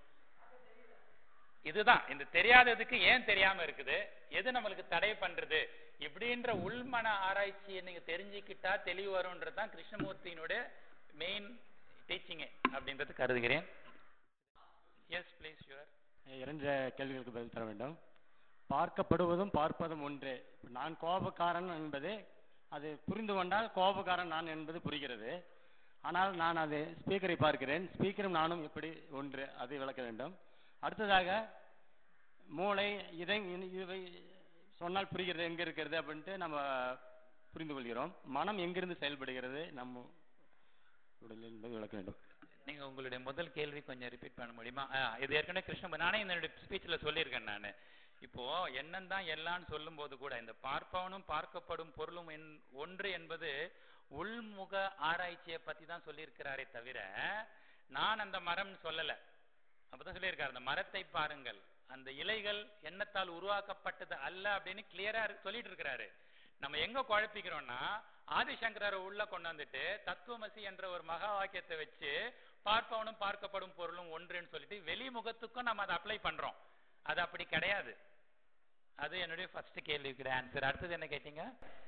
இதுதான் இந்த தெரியாததுக்கு ஏன் தெரியாம இருக்குது எது நம்மளுக்கு தடை பண்றது இப்படின்ற உள்மன ஆராய்ச்சியை நீங்க தெரிஞ்சுக்கிட்டா தெளிவு வரும்ன்றது தான் கிருஷ்ணமூர்த்தியினுடைய மெயின் டீச்சிங் அப்படின்றது கருதுகிறேன் எஸ் ப்ளீஸ் யுவர் இரண்டு கேள்விகளுக்கு பதில் தர வேண்டும் பார்க்கப்படுவதும் பார்ப்பதும் ஒன்றே இப்ப நான் கோபக்காரன் என்பது அது புரிந்து கொண்டால் கோபக்காரன் நான் என்பது புரிகிறது ஆனால் நான் அது ஸ்பீக்கரை பார்க்கிறேன் ஸ்பீக்கரும் நானும் எப்படி ஒன்று அதை விளக்க வேண்டும் அடுத்ததாக மூளை இதை இனி- இவை சொன்னால் புரிகிறது எங்க இருக்கிறது அப்படின்ட்டு நம்ம புரிந்து கொள்கிறோம் மனம் எங்கிருந்து செயல்படுகிறது நம்ம உடலில் என்பதை விளக்க வேண்டும் நீங்க உங்களுடைய முதல் கேள்வி கொஞ்சம் ரிப்பீட் பண்ண முடியுமா ஆ, இது ஏற்கனவே கிருஷ்ண நானே என்னுடைய ஸ்பீச்ல சொல்லியிருக்கேன் நான் இப்போ எண்ணம் தான் எல்லாம்னு சொல்லும்போது கூட இந்த பார்ப்பவனும் பார்க்கப்படும் பொருளும் என்- ஒன்று என்பது உள்முக ஆராய்ச்சியை பத்தி தான் சொல்லியிருக்கிறாரே தவிர நான் அந்த மரம்னு சொல்லல அப்பதான் சொல்லியிருக்காரு அந்த மரத்தை பாருங்கள் அந்த இலைகள் எண்ணத்தால் உருவாக்கப்பட்டது அல்ல அப்படின்னு கிளியரா சொல்லிட்டு இருக்கிறாரு நம்ம எங்க குழப்பிக்கிறோம்னா ஆதிசங்கரரை உள்ள கொண்டு வந்துட்டு தத்துவமசி என்ற ஒரு மகா வாக்கியத்தை வச்சு பார்ப்பவனும் பார்க்கப்படும் பொருளும் ஒன்றுன்னு சொல்லிட்டு வெளிமுகத்துக்கும் நம்ம அதை அப்ளை பண்றோம் அது அப்படி கிடையாது அது என்னுடைய ஃபர்ஸ்ட் கேள்விக்கு ஆன்சர் அடுத்தது என்ன கேட்டீங்க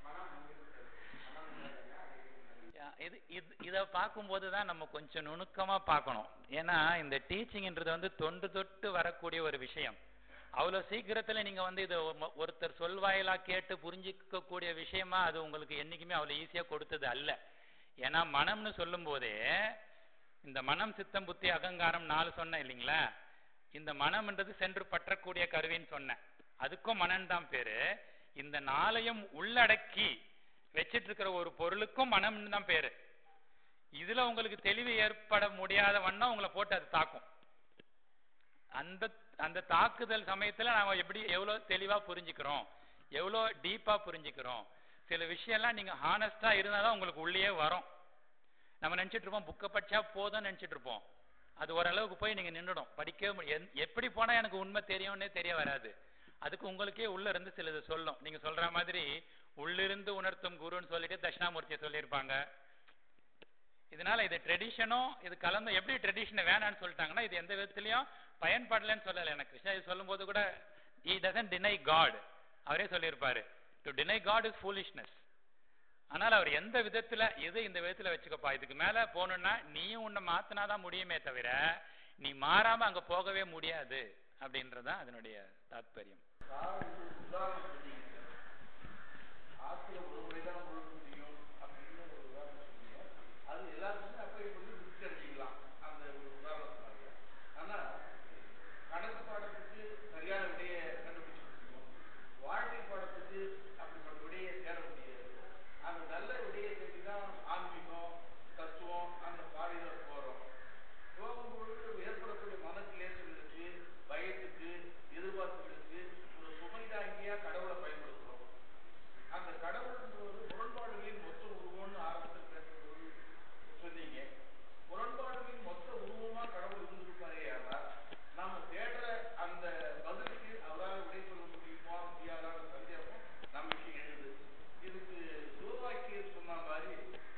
யா, இது இது இதை பார்க்கும்போது தான் நம்ம கொஞ்சம் நுணுக்கமா பார்க்கணும் ஏன்னா இந்த டீச்சிங்ன்றது வந்து தொன்று தொட்டு வரக்கூடிய ஒரு விஷயம் அவ்வளோ சீக்கிரத்துல நீங்க வந்து இதை ஒ- ஒருத்தர் சொல்வாயிலா கேட்டு புரிஞ்சிக்க கூடிய விஷயமா அது உங்களுக்கு என்னைக்குமே அவ்வளோ ஈஸியா கொடுத்தது அல்ல ஏன்னா மனம்னு சொல்லும் போதே இந்த மனம் சித்தம் புத்தி அகங்காரம் நாலு சொன்னேன் இல்லைங்களா இந்த மனம்ன்றது சென்று பற்றக்கூடிய கருவின்னு சொன்னேன் அதுக்கும் மனன் தான் பேரு இந்த நாளையும் உள்ளடக்கி வச்சிட்டு இருக்கிற ஒரு பொருளுக்கும் மனம்னு தான் பேரு இதுல உங்களுக்கு தெளிவு ஏற்பட முடியாத வண்ணம் உங்களை போட்டு அது தாக்கும் அந்த அந்த தாக்குதல் சமயத்துல நாம எப்படி எவ்வளவு தெளிவா புரிஞ்சுக்கிறோம் எவ்வளவு டீப்பா புரிஞ்சுக்கிறோம் சில விஷயம்லாம் நீங்க ஹானஸ்டா இருந்தாதான் உங்களுக்கு உள்ளே வரும் நம்ம நினைச்சிட்டு இருப்போம் புக்கை படிச்சா போதும்னு நினைச்சிட்டு இருப்போம் அது ஓரளவுக்கு போய் நீங்க நின்றுடும் படிக்கவே முடியும் எப்படி போனா எனக்கு உண்மை தெரியும்னே தெரிய வராது அதுக்கு உங்களுக்கே உள்ள இருந்து சிலது சொல்லும் நீங்க சொல்ற மாதிரி உள்ளிருந்து உணர்த்தும் குருன்னு சொல்லிட்டு தட்சிணாமூர்த்தியை சொல்லியிருப்பாங்க இதனால இது ட்ரெடிஷனும் இது கலந்து எப்படி ட்ரெடிஷனை வேணாம்னு சொல்லிட்டாங்கன்னா இது எந்த விதத்திலையும் பயன்படலைன்னு சொல்லலை எனக்கு கிருஷ்ணா இது சொல்லும்போது கூட he doesn't deny God அவரே சொல்லியிருப்பாரு to deny God is foolishness ஆனால் அவர் எந்த விதத்துல எது இந்த விதத்துல வச்சுக்கப்பா இதுக்கு மேல போகணும்னா நீயும் உன்னை மாத்தினாதான் முடியுமே தவிர நீ மாறாம அங்க போகவே முடியாது அப்படின்றதுதான் அதனுடைய தாத்பரியம் ஆத்துல ஒரு முறை தான் முழுக்க முடியும் அப்படின்னு ஒரு உதாரணம் சொன்னீங்க அது எல்லாருக்குமே அப்ப இப்படி திருப்தி அடைஞ்சிக்கலாம் அந்த ஒரு உதாரணத்தினால ஆனா கணக்கு பாடத்துக்கு சரியான விடையை கண்டுபிடிச்சு முடியும் வாழ்க்கை பாடத்துக்கு அப்படிப்பட்ட விடையை தேட முடியாது அந்த நல்ல விடையை தேடி தான் ஆன்மீகம் தத்துவம் அந்த பாதையில போறோம் போகும்பொழுது ஏற்படக்கூடிய மனக்கிளேசங்களுக்கு பயத்துக்கு எதிர்பார்ப்புகளுக்கு ஒரு சுமை தாங்கியா கடவுளை பயன்படுத்துறோம் அந்த கடவுள்ன்றது முரண்பாடுகளின் மொத்த உருவம்னு ஆரம்பத்தில் பேசும்போது சொன்னீங்க முரண்பாடுகளின் மொத்த உருவமா கடவுள் இருந்திருப்பாரே ஆனால் நாம தேடுற அந்த பதிலுக்கு அவரால் விடை சொல்ல முடியுமா முடியாதான சந்தேகம் நமக்கு எழுது இதுக்கு சிவவாக்கியர் சொன்ன மாதிரி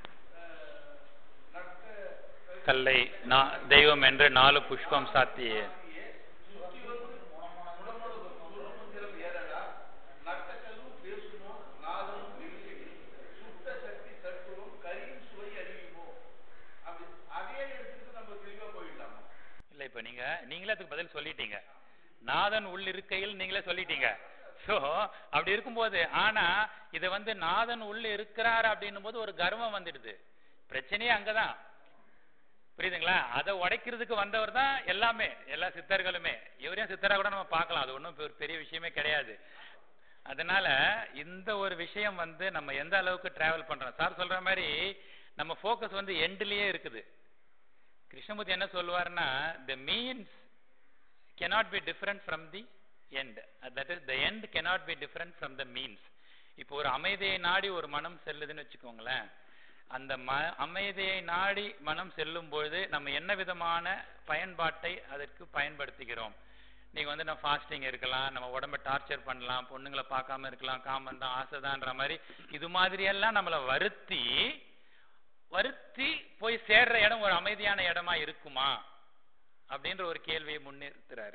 அஹ், நட்ட கல்லை நா- தெய்வம் என்று நாலு புஷ்பம் சாத்தியே சுத்தி வந்து முடமுட சுரமந்திரம் ஏறடா நட்டக்கல்லும் பேசுமோ நாதமும் வெளியே சுத்த சக்தி தத்துவம் கரியும் சுவை அறியுமோ அப்படி அதே இடத்துக்கு நம்ம தெளிவா போயிடலாமா இல்ல இப்ப நீங்க நீங்களே அதுக்கு பதில் சொல்லிட்டீங்க நாதன் உள் இருக்கையில் நீங்களே சொல்லிட்டீங்க சோ அப்படி இருக்கும்போது ஆனா இது வந்து நாதன் உள்ள இருக்கிறார் அப்படின்னும் போது ஒரு கர்வம் வந்துடுது பிரச்சனையே அங்கதான் புரியுதுங்களா அதை உடைக்கிறதுக்கு வந்தவர் தான் எல்லாமே எல்லா சித்தர்களுமே இவரையும் சித்தரா கூட நம்ம பார்க்கலாம் அது ஒன்றும் பெரிய விஷயமே கிடையாது அதனால இந்த ஒரு விஷயம் வந்து நம்ம எந்த அளவுக்கு டிராவல் பண்றோம் சார் சொல்ற மாதிரி நம்ம ஃபோக்கஸ் வந்து எண்ட்லயே இருக்குது கிருஷ்ணமூர்த்தி என்ன சொல்லுவாருன்னா the means cannot be different from the end Uh, that is the end cannot be different from the means இப்போ ஒரு அமைதியை நாடி ஒரு மனம் செல்லுதுன்னு வச்சுக்கோங்களேன் அந்த ம அமைதியை நாடி மனம் செல்லும் பொழுது நம்ம என்ன விதமான பயன்பாட்டை அதற்கு பயன்படுத்துகிறோம் நீங்க வந்து நம்ம ஃபாஸ்டிங் இருக்கலாம் நம்ம உடம்ப டார்ச்சர் பண்ணலாம் பொண்ணுங்களை பார்க்காம இருக்கலாம் காமன் தான் ஆசைதான்ற மாதிரி இது மாதிரி எல்லாம் நம்மளை வருத்தி வருத்தி போய் சேர்ற இடம் ஒரு அமைதியான இடமா இருக்குமா அப்படின்ற ஒரு கேள்வியை முன்னிறுத்துறாரு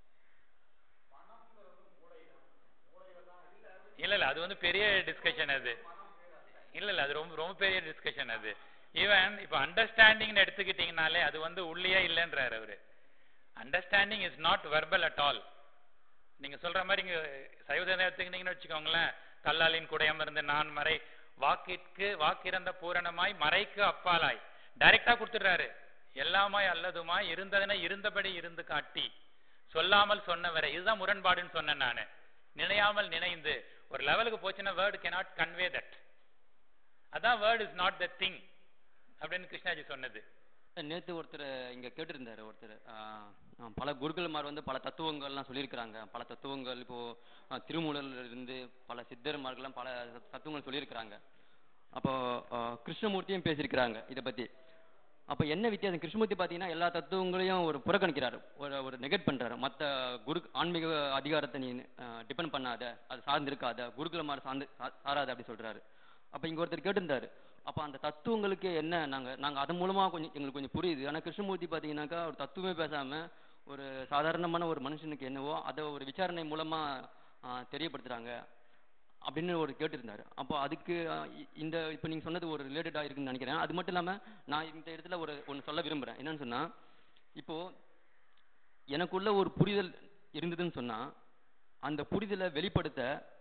இல்ல இல்ல அது வந்து பெரிய டிஸ்கஷன் அது இல்ல இல்ல அது ரொம்ப ரொம்ப பெரிய டிஸ்கஷன் அது ஈவன் இப்ப அண்டர்ஸ்டாண்டிங் எடுத்துக்கிட்டீங்கனாலே அது வந்து உள்ளே இல்லைன்றாரு அவரு understanding is not verbal at all நீங்க சொல்ற மாதிரி இங்க சைவதம் எடுத்துக்கிட்டீங்கன்னு வச்சுக்கோங்களேன் கல்லாலின் குடையமர்ந்து நான் மறை வாக்கிற்கு வாக்கிறந்த பூரணமாய் மறைக்கு அப்பாலாய் டைரக்டா கொடுத்துடுறாரு எல்லாமாய் அல்லதுமாய் இருந்ததனை இருந்தபடி இருந்து காட்டி சொல்லாமல் சொன்னவரை இதுதான் முரண்பாடுன்னு சொன்னேன் நானு நினையாமல் நினைந்து ஒரு லெவலுக்கு போச்சுன்னா வேர்டு cannot கன்வே தட் அதான் word is not the thing அப்படின்னு கிருஷ்ணாஜி சொன்னது நேத்து ஒருத்தர் இங்க கேட்டிருந்தாரு ஒருத்தர் ஆஹ், ஆஹ், பல குருக்கள்மார் வந்து பல தத்துவங்கள்லாம் சொல்லியிருக்கிறாங்க பல தத்துவங்கள் இப்போ ஆஹ், திருமூலர்ல இருந்து பல சித்தர்மார்கள்லாம் பல தத்- தத்துவங்கள் சொல்லியிருக்கிறாங்க அப்போ ஆஹ், கிருஷ்ணமூர்த்தியும் பேசியிருக்கிறாங்க இதை பத்தி அப்ப என்ன வித்தியாசம் கிருஷ்ணமூர்த்தி பாத்தீங்கன்னா எல்லா தத்துவங்களையும் ஒரு புறக்கணிக்கிறாரு ஒரு ஒரு நெகட் பண்றாரு மத்த குரு ஆன்மீக அதிகாரத்தை நீ டிபெண்ட் பண்ணாத அது சார்ந்து இருக்காத குருகுல மாதிரி சார்ந்து சா- சாராத அப்படி சொல்றாரு அப்ப இங்க ஒருத்தர் கேட்டிருந்தாரு அப்ப அந்த தத்துவங்களுக்கு என்ன நாங்க நாங்க அதன் மூலமா கொஞ்சம் எங்களுக்கு கொஞ்சம் புரியுது ஆனா கிருஷ்ணமூர்த்தி பாத்தீங்கன்னாக்கா ஒரு தத்துவமே பேசாம ஒரு சாதாரணமான ஒரு மனுஷனுக்கு என்னவோ அதை ஒரு விசாரணை மூலமா ஆஹ், தெரியப்படுத்துறாங்க அப்படின்னு ஒரு கேட்டிருந்தாரு அப்போ அதுக்கு அஹ், இ- இந்த இப்போ நீங்க சொன்னது ஒரு ரிலேட்டடாக இருக்குன்னு நினைக்கிறேன் அது மட்டும் இல்லாம நான் இந்த இடத்துல ஒரு ஒன்று சொல்ல விரும்புறேன் என்னன்னு சொன்னா இப்போ எனக்குள்ள ஒரு புரிதல் இருந்ததுன்னு சொன்னா அந்த புரிதலை வெளிப்படுத்த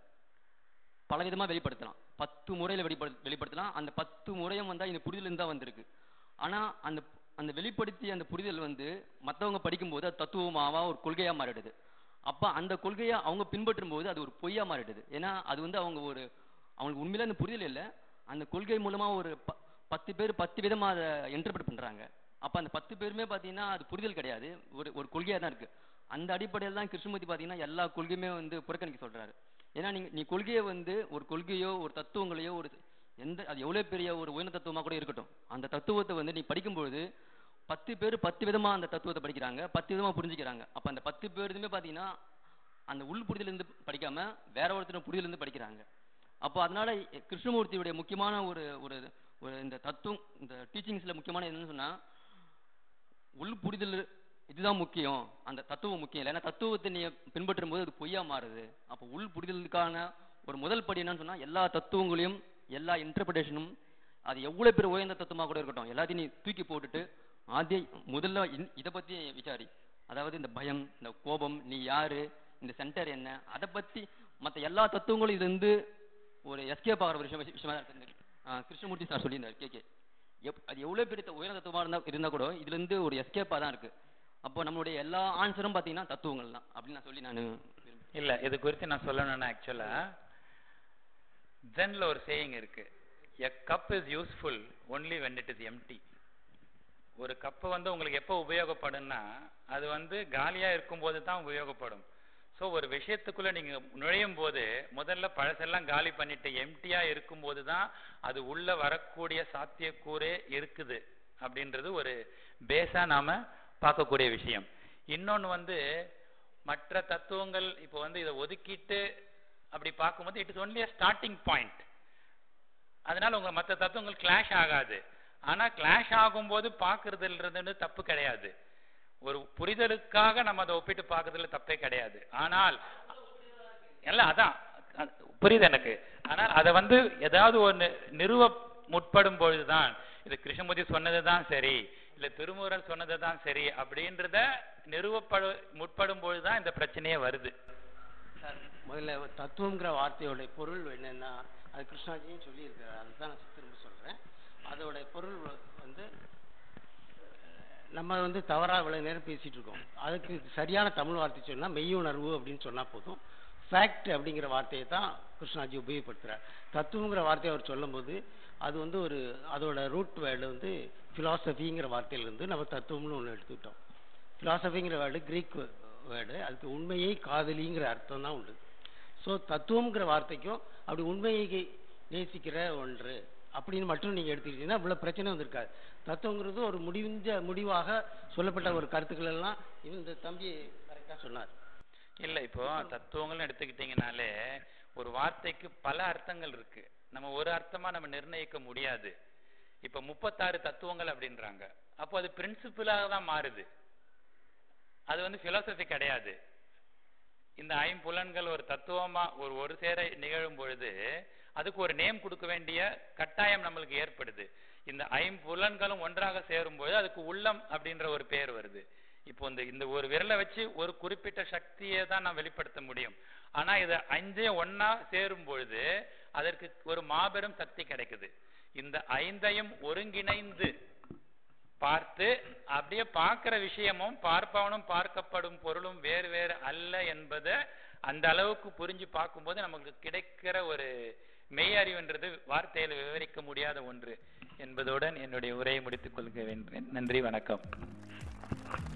பலவிதமா வெளிப்படுத்தலாம் பத்து முறையில வெளிப்படு வெளிப்படுத்தலாம் அந்த பத்து முறையும் வந்தா இந்த புரிதல் இருந்தா வந்திருக்கு ஆனா அந்த அந்த வெளிப்படுத்தி அந்த புரிதல் வந்து மத்தவங்க படிக்கும்போது அது தத்துவமாவா ஒரு கொள்கையா மாறிடுது அப்ப அந்த கொள்கையை அவங்க பின்பற்றும் போது அது ஒரு பொய்யா மாறிடுது ஏன்னா அது வந்து அவங்க ஒரு அவங்களுக்கு உண்மையில அந்த புரிதல் இல்ல அந்த கொள்கை மூலமா ஒரு ப- பத்து பேர் பத்து விதமா அதை இன்டர்பிரட் பண்றாங்க அப்ப அந்த பத்து பேருமே பாத்தீங்கன்னா அது புரிதல் கிடையாது ஒரு ஒரு கொள்கையா தான் இருக்கு அந்த அடிப்படையில் தான் கிருஷ்ணமூர்த்தி பாத்தீங்கன்னா எல்லா கொள்கையுமே வந்து புறக்கணிக்க சொல்றாரு ஏன்னா நீங்க நீ கொள்கையை வந்து ஒரு கொள்கையோ ஒரு தத்துவங்களையோ ஒரு எந்த அது எவ்வளவு பெரிய ஒரு உயர்ந்த தத்துவமா கூட இருக்கட்டும் அந்த தத்துவத்தை வந்து நீ படிக்கும்பொழுது பத்து பேர் பத்து விதமா அந்த தத்துவத்தை படிக்கிறாங்க பத்து விதமா புரிஞ்சுக்கிறாங்க அப்ப அந்த பத்து பேருமே பாத்தீங்கன்னா அந்த உள் புரிதல இருந்து படிக்காம வேற ஒருத்தர் புரிதல இருந்து படிக்கிறாங்க அப்போ அதனால கிருஷ்ணமூர்த்தியுடைய முக்கியமான ஒரு ஒரு ஒரு இந்த தத்துவம் இந்த டீச்சிங்ஸ்ல முக்கியமான என்னன்னு சொன்னா உள் புரிதல் இதுதான் முக்கியம் அந்த தத்துவம் முக்கியம் இல்லை ஏன்னா தத்துவத்தை நீ பின்பற்றும் போது அது பொய்யா மாறுது அப்போ உள் புரிதலுக்கான ஒரு முதல் படி என்னன்னு சொன்னா எல்லா தத்துவங்களையும் எல்லா இன்டர்பிரேஷனும் அது எவ்வளவு பெரிய உயர்ந்த தத்துவமா கூட இருக்கட்டும் எல்லாத்தையும் நீ தூக்கி போட்டுட்டு ஆதிய முதல்ல இந்- இத பத்தி விசாரி அதாவது இந்த பயம் இந்த கோபம் நீ யாரு இந்த சென்டர் என்ன அதை பத்தி மத்த எல்லா தத்துவங்களும் இது வந்து ஒரு எஸ்கேப் ஆகிற ஒரு விஷயம் விஷயமா தான் இருக்கு ஆஹ் கிருஷ்ணமூர்த்தி சார் சொல்லியிருந்தார் கே கே எப் அது எவ்வளவு பெரிய த- உயர்ந்த தத்துவமா இருந்தா இருந்தா கூட இதுல இருந்து ஒரு எஸ்கேப்பா தான் இருக்கு அப்போ நம்மளுடைய எல்லா ஆன்சரும் பாத்தீங்கன்னா தத்துவங்கள் தான் அப்படின்னு நான் சொல்லி நான் இல்ல இது குறித்து நான் சொல்லணும்னா ஆக்சுவலா ஜென்ல ஒரு சேயிங் இருக்கு a cup is useful only when it is empty ஒரு கப்பு வந்து உங்களுக்கு எப்போ உபயோகப்படும்னா அது வந்து காலியா இருக்கும்போது தான் உபயோகப்படும் ஸோ ஒரு விஷயத்துக்குள்ள நீங்க நுழையும் போது முதல்ல பழசெல்லாம் காலி பண்ணிட்டு எம்டியா இருக்கும்போது தான் அது உள்ள வரக்கூடிய சாத்தியக்கூறே இருக்குது அப்படின்றது ஒரு பேஸா நாம பார்க்கக்கூடிய விஷயம் இன்னொன்னு வந்து மற்ற தத்துவங்கள் இப்போ வந்து இதை ஒதுக்கிட்டு அப்படி பார்க்கும்போது it is only a starting point அதனால உங்க மற்ற தத்துவங்கள் கிளாஷ் ஆகாது ஆனா கிளாஷ் ஆகும்போது பார்க்கறதுன்றது தப்பு கிடையாது ஒரு புரிதலுக்காக நம்ம அதை ஒப்பிட்டு பார்க்கறதுல தப்பே கிடையாது ஆனால் இல்ல அதான் அ- புரியுது எனக்கு ஆனால் அதை வந்து ஏதாவது ஒன்று நிறுவ முற்படும் பொழுதுதான் இது கிருஷ்ணமூர்த்தி சொன்னதுதான் சரி இல்ல திருமுருகன் சொன்னதுதான் சரி அப்படின்றத நிறுவப்படு முற்படும் பொழுதுதான் இந்த பிரச்சனையே வருது சார் முதல்ல தத்துவங்கிற வார்த்தையோட பொருள் என்னன்னா அது கிருஷ்ணாஜியும் சொல்லியிருக்காரு அதுதான் நான் திரும்ப சொல்றேன் அதோட பொருள் வ- வந்து நம்ம வந்து தவறா இவ்வளவு நேரம் பேசிட்டு இருக்கோம் அதுக்கு சரியான தமிழ் வார்த்தை சொன்னா மெய்யுணர்வு அப்படின்னு சொன்னா போதும் ஃபேக்ட் அப்படிங்கிற வார்த்தையை தான் கிருஷ்ணாஜி உபயோகப்படுத்துறார் தத்துவங்கிற வார்த்தையை அவர் சொல்லும்போது அது வந்து ஒரு அதோட ரூட் வேர்டு வந்து பிலாசபிங்கிற வார்த்தையிலிருந்து நம்ம தத்துவம்னு ஒன்று எடுத்துக்கிட்டோம் பிலாசபிங்கிற வேர்டு கிரீக் வேர்டு அதுக்கு உண்மையை காதலிங்கிற அர்த்தம் தான் உண்டு ஸோ தத்துவம்ங்கிற வார்த்தைக்கும் அப்படி உண்மையை நேசிக்கிற ஒன்று அப்படின்னு மட்டும் நீங்க எடுத்துக்கிட்டீங்கன்னா இவ்வளவு பிரச்சனை வந்திருக்காது தத்துவங்கிறது ஒரு முடிந்த முடிவாக சொல்லப்பட்ட ஒரு கருத்துக்கள் எல்லாம் இந்த தம்பி கரெக்டா சொன்னார் இல்ல இப்போ தத்துவங்கள்னு எடுத்துக்கிட்டீங்கனாலே ஒரு வார்த்தைக்கு பல அர்த்தங்கள் இருக்கு நம்ம ஒரு அர்த்தமா நம்ம நிர்ணயிக்க முடியாது இப்ப முப்பத்தாறு தத்துவங்கள் அப்படின்றாங்க அப்போ அது பிரின்சிபிளாக தான் மாறுது அது வந்து பிலாசபி கிடையாது இந்த ஐம்புலன்கள் ஒரு தத்துவமா ஒரு ஒரு சேர நிகழும் பொழுது அதுக்கு ஒரு நேம் கொடுக்க வேண்டிய கட்டாயம் நம்மளுக்கு ஏற்படுது இந்த ஐம்புலன்களும் ஒன்றாக சேரும் பொழுது அதுக்கு உள்ளம் அப்படின்ற ஒரு பெயர் வருது இப்போ இந்த இந்த ஒரு விரலை வச்சு ஒரு குறிப்பிட்ட சக்தியை தான் நான் வெளிப்படுத்த முடியும் ஆனா இது அஞ்சையும் ஒண்ணா சேரும் பொழுது அதற்கு ஒரு மாபெரும் சக்தி கிடைக்குது இந்த ஐந்தையும் ஒருங்கிணைந்து பார்த்து அப்படியே பார்க்கிற விஷயமும் பார்ப்பவனும் பார்க்கப்படும் பொருளும் வேறு வேறு அல்ல என்பதை அந்த அளவுக்கு புரிஞ்சு பார்க்கும்போது நமக்கு கிடைக்கிற ஒரு மெய் அறிவுன்றது வார்த்தையில விவரிக்க முடியாத ஒன்று என்பதுடன் என்னுடைய உரையை முடித்துக் கொள்கிறேன் நன்றி வணக்கம்